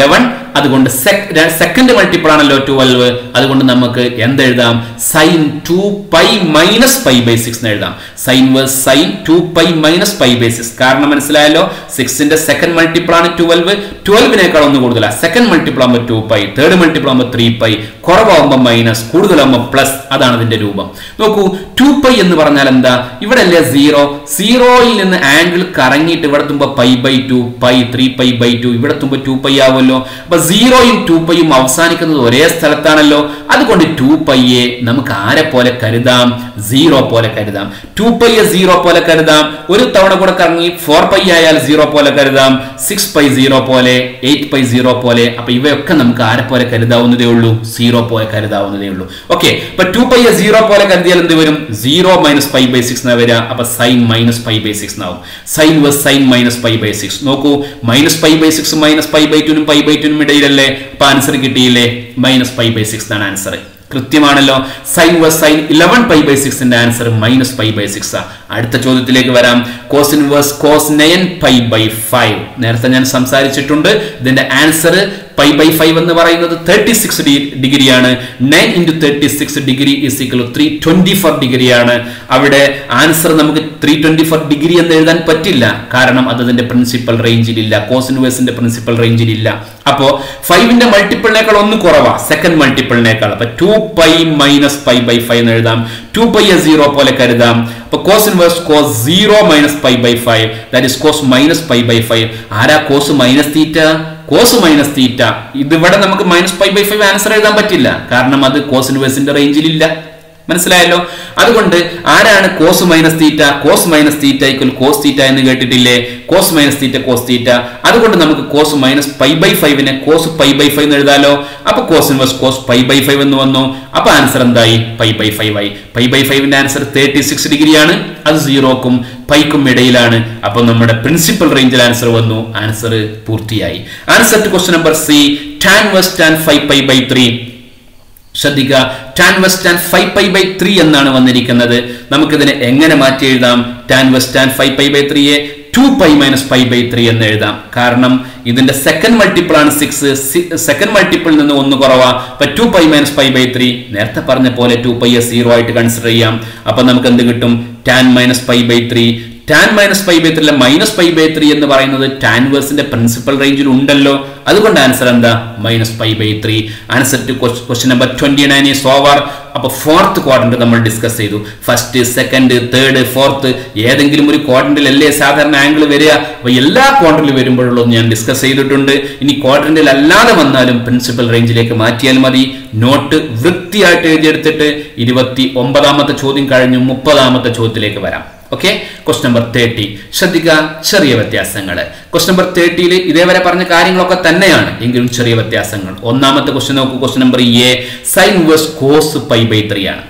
അതുകൊണ്ട് സെക്കൻഡ് മൾട്ടിപ്പിൾ ആണല്ലോ ട്വൽവ് അതുകൊണ്ട് നമുക്ക് എന്തെഴുതാം sine two pi minus pi by six എന്ന് എഴുതാം sine verse sine two pi minus pi by six കാരണം മനസ്സിലായല്ലോ സിക്സിന്റെ സെക്കൻഡ് മൾട്ടിപ്പിൾ ആണ് ട്വൽവ് ട്വൽവിനേക്കാൾ ഒന്ന് കൂടുതലാണ് സെക്കൻഡ് മൾട്ടിപ്പിൾ ആകുമ്പോൾ ടു പൈ തേർഡ് മൾട്ടിപ്പിൾ ആകുമ്പോൾ ത്രീ പൈ കുറവാകുമ്പോൾ മൈനസ് കൂടുതലാകുമ്പോൾ പ്ലസ് അതാണ് അതിന്റെ രൂപം നോക്കൂ ടു പൈ എന്ന് പറഞ്ഞാൽ എന്താ ഇവിടെ അല്ലേ സീറോ സീറോയിൽ നിന്ന് ആംഗിൾ കറങ്ങിയിട്ട് ഇവിടെ എത്തുമ്പോൾ pi by two pi three pi by two ഇവിടെ എത്തുമ്പോൾ ടു പൈ ആവുമല്ലോ അപ്പൊ സീറോയും ടു പൈയും അവസാനിക്കുന്നത് ഒരേ സ്ഥലത്താണല്ലോ അതുകൊണ്ട് ടു പൈയെ നമുക്ക് ആരെ പോലെ കരുതാം സീറോ പോലെ കരുതാം ടു പൈയെ സീറോ പോലെ കരുതാം ഒരു തവണ കൂടെ കറങ്ങി ഫോർ പൈ ആയാൽ സീറോ പോലെ കരുതാം സിക്സ് പൈ സീറോ പോലെ എയ്റ്റ് പൈ സീറോ പോലെ അപ്പൊ ഇവയൊക്കെ നമുക്ക് ആരെ പോലെ കരുതാവുന്നതേ ഉള്ളൂ സീറോ പോലെ കരുതാവുന്നതേ ഉള്ളൂ ഓക്കെ അപ്പൊ ടു പൈയെ സീറോ പോലെ കരുതിയാൽ എന്ത് വരും zero minus five by six എന്നാ വരിക അപ്പൊ sine minus five by six എന്നാവും sine verse sine minus five by six നോക്കൂ minus five by six minus five by ടുനും ഫൈവ് ബൈ ടുനും ഇടയിലല്ലേ അപ്പൊ ആൻസർ കിട്ടിയില്ലേ മൈനസ് ഫൈവ് ബൈ സിക്സ് എന്നാണ് ആൻസർ കൃത്യമാണല്ലോ sine verse sine eleven pi by സിക്സിന്റെ answer minus five by six അടുത്ത ചോദ്യത്തിലേക്ക് വരാം cos inverse cos nine pi by five നേരത്തെ ഞാൻ സംസാരിച്ചിട്ടുണ്ട് ഇതിന്റെ ആൻസർ പൈ ബൈ ഫൈവ് എന്ന് പറയുന്നത് തേർട്ടി സിക്സ് ഡിഗ്രിയാണ് nine into thirty six degree is equal three twenty four ഡിഗ്രിയാണ് അവിടെ ആൻസർ നമുക്ക് ത്രീ ട്വന്റി ഫോർ ഡിഗ്രി എന്ന് എഴുതാൻ പറ്റില്ല കാരണം അത് അതിന്റെ പ്രിൻസിപ്പൽ റേഞ്ചിലില്ല കോസ് ഇൻവേഴ്സിന്റെ പ്രിൻസിപ്പൽ റേഞ്ചിലില്ല അപ്പോ ഫൈവിന്റെ മൾട്ടിപ്പിളിനേക്കാൾ ഒന്ന് കുറവാ സെക്കൻഡ് മൾട്ടിപ്പിളിനേക്കാൾ അപ്പൊ two pi minus pi by five എന്ന് എഴുതാം ടു പൈ സീറോ പോലെ കരുതാം അപ്പൊ cos inverse cos zero minus pi by five that is cos minus pi by five ആരാ cos minus theta cos minus theta ഇതിവിടെ നമുക്ക് minus five by five answer എഴുതാൻ പറ്റില്ല കാരണം അത് കോസ് ഇൻവേഴ്സിന്റെ റേഞ്ചിലില്ല മനസ്സിലായല്ലോ അതുകൊണ്ട് ആരാണ് cos minus theta cos minus theta equal cos theta എന്ന് കേട്ടിട്ടില്ലേ cos minus theta cos theta അതുകൊണ്ട് നമുക്ക് കോസ് മൈനസ് പൈ ബൈ ഫൈവിനെ കോസ് പൈ ബൈ ഫൈവ് എന്ന് എഴുതാലോ അപ്പൊ cos inverse cos pi by five എന്ന് വന്നു അപ്പൊ ആൻസർ എന്തായി പൈ ബൈ ഫൈവ് ആയി പൈ ബൈ ഫൈവിന്റെ ആൻസർ തേർട്ടി സിക്സ് ഡിഗ്രിയാണ് അത് സീറോക്കും പൈക്കും ഇടയിലാണ് അപ്പൊ നമ്മുടെ പ്രിൻസിപ്പൽ റേഞ്ചിൽ ആൻസർ വന്നു ആൻസർ പൂർത്തിയായി answer to question number C tan Wes tan five pi by three ശ്രദ്ധിക്കുക tan Wes tan five pi by three എന്നാണ് വന്നിരിക്കുന്നത് നമുക്കിതിനെ എങ്ങനെ മാറ്റി എഴുതാം ടാൻ Wes tan five pi by ത്രീയെ two pi minus five by three എന്ന് എഴുതാം കാരണം ഇതിന്റെ സെക്കൻഡ് മൾട്ടിപ്പിൾ ആണ് സിക്സ് സെക്കൻഡ് മൾട്ടിപ്പിൾ നിന്ന് ഒന്ന് കുറവാ അപ്പൊ two pi minus five by three നേരത്തെ പറഞ്ഞ പോലെ ടു പൈ സീറോ ആയിട്ട് കൺസിഡർ ചെയ്യാം അപ്പൊ നമുക്ക് എന്ത് കിട്ടും tan minus five by three tan minus five by three minus five by three എന്ന് പറയുന്നത് ടാൻ വേഴ്സിന്റെ പ്രിൻസിപ്പൽ റേഞ്ചിൽ ഉണ്ടല്ലോ അതുകൊണ്ട് ആൻസർ എന്താ minus five by three answer to question number twenty nine is over അപ്പൊ ഫോർത്ത് ക്വാഡ്രന്റ് നമ്മൾ discuss ചെയ്തു first second third fourth ഏതെങ്കിലും ഒരു ക്വാഡ്രന്റിൽ അല്ലേ സാധാരണ ആംഗിൾ വരിക അപ്പൊ എല്ലാ ക്വാഡ്രന്റിൽ വരുമ്പോഴുള്ളതും ഞാൻ ഡിസ്കസ് ചെയ്തിട്ടുണ്ട് ഇനി ക്വാഡ്രന്റിൽ അല്ലാതെ വന്നാലും പ്രിൻസിപ്പൽ റേഞ്ചിലേക്ക് മാറ്റിയാൽ മതി നോട്ട് വൃത്തിയായിട്ട് എഴുതിയെടുത്തിട്ട് ഇരുപത്തി ഒമ്പതാമത്തെ ചോദ്യം കഴിഞ്ഞു മുപ്പതാമത്തെ ചോദ്യത്തിലേക്ക് വരാം ഓക്കെ ക്വസ്റ്റ് നമ്പർ തേർട്ടി ശ്രദ്ധിക്കുക ചെറിയ വ്യത്യാസങ്ങൾ ക്വസ്റ്റ് നമ്പർ തേർട്ടിയിൽ ഇതേവരെ പറഞ്ഞ കാര്യങ്ങളൊക്കെ തന്നെയാണ് എങ്കിലും ചെറിയ വ്യത്യാസങ്ങൾ ഒന്നാമത്തെ ക്വസ്റ്റ്യൻ നോക്കൂ quest number A sine verse cos pi by three ആണ്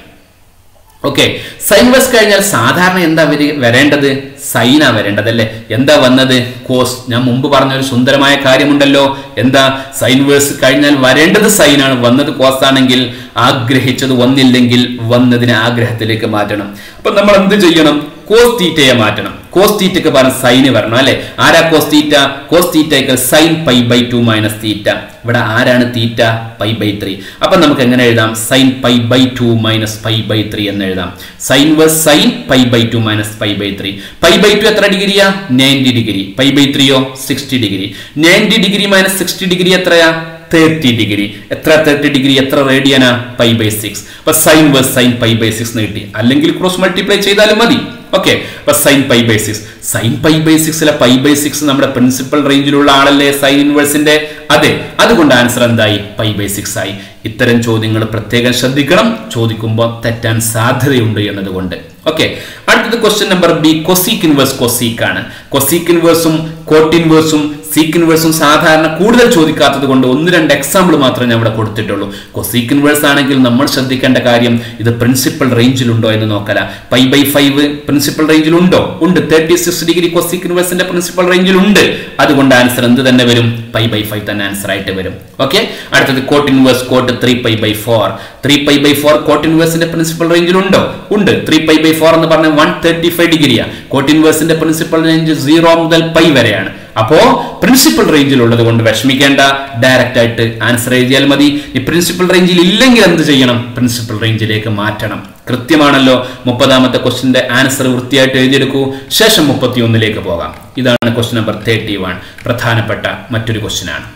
ഓക്കെ സൈൻ വേഴ്സ് കഴിഞ്ഞാൽ സാധാരണ എന്താ വരി വരേണ്ടത് സൈനാ വരേണ്ടത് അല്ലേ എന്താ വന്നത് കോസ് ഞാൻ മുമ്പ് പറഞ്ഞ ഒരു സുന്ദരമായ കാര്യമുണ്ടല്ലോ എന്താ സൈൻ വേഴ്സ് കഴിഞ്ഞാൽ വരേണ്ടത് സൈനാണ് വന്നത് കോസ് ആണെങ്കിൽ ആഗ്രഹിച്ചത് വന്നില്ലെങ്കിൽ വന്നതിനെ ആഗ്രഹത്തിലേക്ക് മാറ്റണം അപ്പൊ നമ്മൾ എന്ത് ചെയ്യണം കോസ് തീറ്റയെ മാറ്റണം കോസ് തീറ്റയ്ക്ക് പറഞ്ഞ സൈന് വരണം അല്ലെ ആരാ കോസ് തീറ്റ കോസ് തീറ്റയ്ക്ക് sine pi by two minus theta ഇവിടെ ആരാണ് തീറ്റ പൈ ബൈ ത്രീ അപ്പൊ നമുക്ക് എങ്ങനെ എഴുതാം sine pi by two minus pi by three എന്ന് എഴുതാം sine verse sine pi by two minus pi by three pi by two എത്ര ഡിഗ്രിയാ നയൻറ്റി ഡിഗ്രി പൈ ബൈ ത്രീയോ sixty degree ninety degree minus sixty degree എത്രയാ thirty degree എത്ര thirty degree എത്ര റേഡിയനാ pi by six അപ്പൊ sine verse sine pi by six കിട്ടി അല്ലെങ്കിൽ ക്രോസ് മൾട്ടിപ്ലൈ ചെയ്താലും മതി ഓക്കെ അപ്പൊ sine pi by six sine pi by സിക്സിലെ പൈ ബൈ സിക്സ് നമ്മുടെ പ്രിൻസിപ്പൽ റേഞ്ചിലുള്ള ആളല്ലേ സൈൻ ഇൻവേഴ്സിന്റെ അതെ അതുകൊണ്ട് ആൻസർ എന്തായി പൈ ബൈ സിക്സ് ആയി ഇത്തരം ചോദ്യങ്ങൾ പ്രത്യേകം ശ്രദ്ധിക്കണം ചോദിക്കുമ്പോൾ തെറ്റാൻ സാധ്യതയുണ്ട് എന്നതുകൊണ്ട് ഓക്കെ അടുത്തത് question number B cosec inverse cosec ആണ് കൊസീക്ക് ഇൻവേഴ്സും കോട്ട് ഇൻവേഴ്സും സീക്ക് ഇൻവേഴ്സും സാധാരണ കൂടുതൽ ചോദിക്കാത്തത് കൊണ്ട് ഒന്ന് രണ്ട് എക്സാമ്പിൾ മാത്രമേ ഞാൻ ഇവിടെ കൊടുത്തിട്ടുള്ളൂ കൊസീക്ക് ഇൻവേഴ്സ് ആണെങ്കിൽ നമ്മൾ ശ്രദ്ധിക്കേണ്ട കാര്യം ഇത് പ്രിൻസിപ്പൽ റേഞ്ചിലുണ്ടോ എന്ന് നോക്കല പൈ ബൈ ഫൈവ് പ്രിൻസിപ്പൽ റേഞ്ചിൽ ഉണ്ടോ ഉണ്ട് തേർട്ടി സിക്സ് ഡിഗ്രി കൊസീക്ക് ഇൻവേഴ്സിന്റെ പ്രിൻസിപ്പൽ റേഞ്ചിൽ ഉണ്ട് അതുകൊണ്ട് ആൻസർ എന്ത് തന്നെ വരും പൈ ബൈ ഫൈവ് തന്നെ ആൻസർ ആയിട്ട് വരും ഓക്കെ അടുത്തത് cot inverse cot three pi by four three pi by four cot ഇൻവേഴ്സിന്റെ പ്രിൻസിപ്പൽ റേഞ്ചിൽ ഉണ്ടോ ഉണ്ട് ത്രീ പൈ ബൈ ഫോർ എന്ന് പറഞ്ഞ വൺ തേർട്ടി ഫൈവ് ഡിഗ്രിയാണ് കോട്ട് ഇൻവേഴ്സിന്റെ പ്രിൻസിപ്പൽ റേഞ്ച് സീറോ മുതൽ പൈ വരെയാണ് അപ്പോ പ്രിൻസിപ്പൽ റേഞ്ചിൽ ഉള്ളത് കൊണ്ട് വിഷമിക്കേണ്ട ഡയറക്റ്റ് ആയിട്ട് ആൻസർ എഴുതിയാൽ മതി ഈ പ്രിൻസിപ്പൽ റേഞ്ചിൽ ഇല്ലെങ്കിൽ എന്ത് ചെയ്യണം പ്രിൻസിപ്പൽ റേഞ്ചിലേക്ക് മാറ്റണം കൃത്യമാണല്ലോ മുപ്പതാമത്തെ ക്വസ്റ്റിന്റെ ആൻസർ വൃത്തിയായിട്ട് എഴുതിയെടുക്കൂ ശേഷം മുപ്പത്തി ഒന്നിലേക്ക് പോകാം ഇതാണ് ക്വസ്റ്റ്യൻ നമ്പർ തേർട്ടി വൺ പ്രധാനപ്പെട്ട മറ്റൊരു ക്വസ്റ്റ്യൻ ആണ്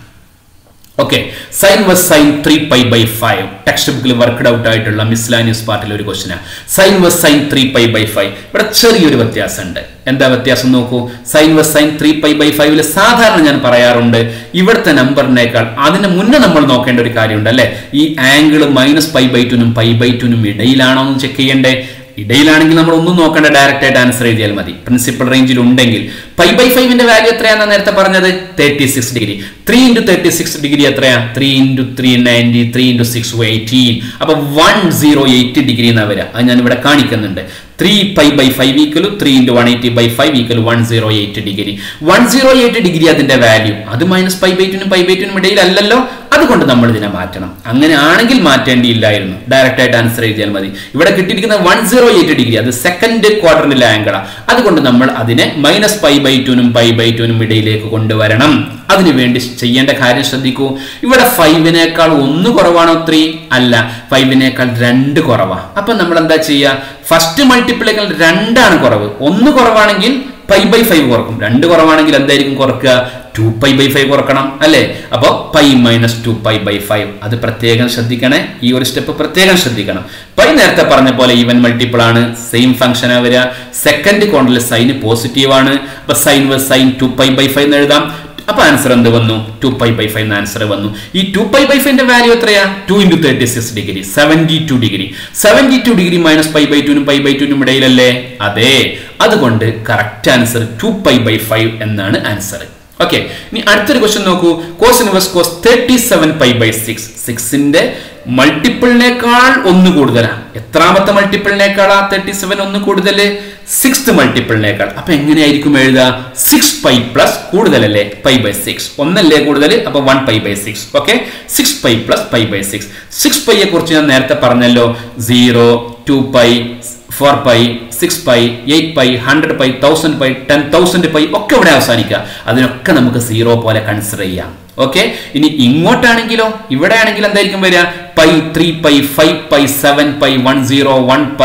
ഓക്കെ സൈൻ വസ് sine three pi by five text ബുക്കിൽ വർക്ക്ഡ് ഔട്ട് ആയിട്ടുള്ള മിസ്ലാനിയസ് പാർട്ടിലെ ഒരു ക്വസ്റ്റ്യൻ സൈൻ വസ് sine three pi by five ഇവിടെ ചെറിയൊരു വ്യത്യാസമുണ്ട് എന്താ വ്യത്യാസം നോക്കൂ സൈൻ വസ് സൈൻ ത്രീ പൈ ബൈ ഫൈവില് സാധാരണ ഞാൻ പറയാറുണ്ട് ഇവിടുത്തെ നമ്പറിനേക്കാൾ അതിന് മുന്നേ നമ്മൾ നോക്കേണ്ട ഒരു കാര്യമുണ്ട് അല്ലെ ഈ ആംഗിൾ മൈനസ് പൈ ബൈ ടുനും പൈ ബൈ ടുനും ഇടയിലാണോ എന്ന് ചെക്ക് ചെയ്യണ്ടേ ഇടയിലാണെങ്കിൽ നമ്മൾ ഒന്നും നോക്കേണ്ട ഡയറക്റ്റ് ആയിട്ട് ആൻസർ എഴുതിയാൽ മതി പ്രിൻസിപ്പൽ റേഞ്ചിൽ ഉണ്ടെങ്കിൽ പൈ ബൈ ഫൈവിന്റെ വാല്യൂ എത്രയാണെന്ന് നേരത്തെ പറഞ്ഞത് thirty six degree three into thirty six degree എത്രയാ three into three ninety three into six eighteen അപ്പൊ വൺ സീറോ എയ്റ്റ് ഡിഗ്രി എന്നാ വരിക അത് ഞാൻ ഇവിടെ കാണിക്കുന്നുണ്ട് three pi by five equal three into one eighty by five equal one zero eight degree one zero eight degree അതിന്റെ value അത് minus pi by ടുനും പൈ ബൈ ടുനും ഇടയിലല്ലല്ലോ അതുകൊണ്ട് നമ്മൾ ഇതിനെ മാറ്റണം അങ്ങനെ ആണെങ്കിൽ മാറ്റേണ്ടിയില്ലായിരുന്നു ഡയറക്റ്റ് ആയിട്ട് ആൻസർ എഴുതിയാൽ മതി ഇവിടെ കിട്ടിയിരിക്കുന്ന വൺ സീറോ എയ്റ്റ് ഡിഗ്രി അത് സെക്കൻഡ് ക്വാർട്ടറിലെ ആംഗിളാണ് അതുകൊണ്ട് നമ്മൾ അതിനെ മൈനസ് പൈ ബൈ ടുനും പൈ ബൈ ടുനും ഇടയിലേക്ക് കൊണ്ടുവരണം അതിനുവേണ്ടി ചെയ്യേണ്ട കാര്യം ശ്രദ്ധിക്കൂ ഇവിടെ ഫൈവിനേക്കാൾ ഒന്ന് കുറവാണോ ത്രീ അല്ല ഫൈവിനേക്കാൾ രണ്ട് കുറവാണ് അപ്പൊ നമ്മൾ എന്താ ചെയ്യുക ഫസ്റ്റ് മൾട്ടിപ്പിളേക്കാൾ രണ്ടാണ് കുറവ് ഒന്ന് കുറവാണെങ്കിൽ പൈ ബൈ ഫൈവ് കുറക്കും രണ്ട് കുറവാണെങ്കിൽ എന്തായിരിക്കും കുറക്കുക ടു പൈ ബൈ ഫൈവ് കുറക്കണം അല്ലേ അപ്പോൾ pi minus two pi by five അത് പ്രത്യേകം ശ്രദ്ധിക്കണേ ഈ ഒരു സ്റ്റെപ്പ് പ്രത്യേകം ശ്രദ്ധിക്കണം പൈ നേരത്തെ പറഞ്ഞ പോലെ ഈവൻ മൾട്ടിപ്പിൾ ആണ് സെയിം ഫംഗ്ഷൻ വരിക സെക്കൻഡ് കോണിൽ സൈൻ പോസിറ്റീവ് ആണ് അപ്പൊ സൈൻ വസ് sine two pi by five എന്ന് എഴുതാം അപ്പൊ ആൻസർ എന്ത് വന്നു two pi by five answer വന്നു ഈ ടു പൈ ബൈ ഫൈവിന്റെ വാല്യൂ എത്രയാ two into thirty six degree seventy two degree seventy two degree minus pi by ടുനും പൈ ബൈ ടുനും ഇടയിലല്ലേ അതെ അതുകൊണ്ട് correct answer two pi by five എന്നാണ് ആൻസർ ഓക്കെ ഇനി അടുത്തൊരു ക്വസ്റ്റ്യൻ നോക്കൂ cos inverse cos thirty seven pi by six സിക്സിന്റെ മൾട്ടിപ്പിളിനേക്കാൾ ഒന്ന് കൂടുതലാ എത്രാമത്തെ മൾട്ടിപ്പിളിനേക്കാളാ തേർട്ടി സെവൻ ഒന്ന് കൂടുതൽ സിക്സ് മൾട്ടിപ്പിളിനേക്കാൾ അപ്പൊ എങ്ങനെയായിരിക്കും എഴുതുക സിക്സ് പൈ പ്ലസ് കൂടുതലല്ലേ പൈ ബൈ സിക്സ് ഒന്നല്ലേ കൂടുതൽ അപ്പൊ one pi by six okay six pi plus pi by six six പൈയെ കുറിച്ച് ഞാൻ നേരത്തെ പറഞ്ഞല്ലോ zero two pi four pi six pi eight pi hundred pi thousand pi ten thousand pi ഒക്കെ ഇവിടെ അവസാനിക്കുക അതിനൊക്കെ നമുക്ക് സീറോ പോലെ കൺസിഡർ ചെയ്യാം ഓക്കെ ഇനി ഇങ്ങോട്ടാണെങ്കിലോ ഇവിടെ ആണെങ്കിൽ എന്തായിരിക്കും വരിക pi three pi five pi seven pi one zero one pi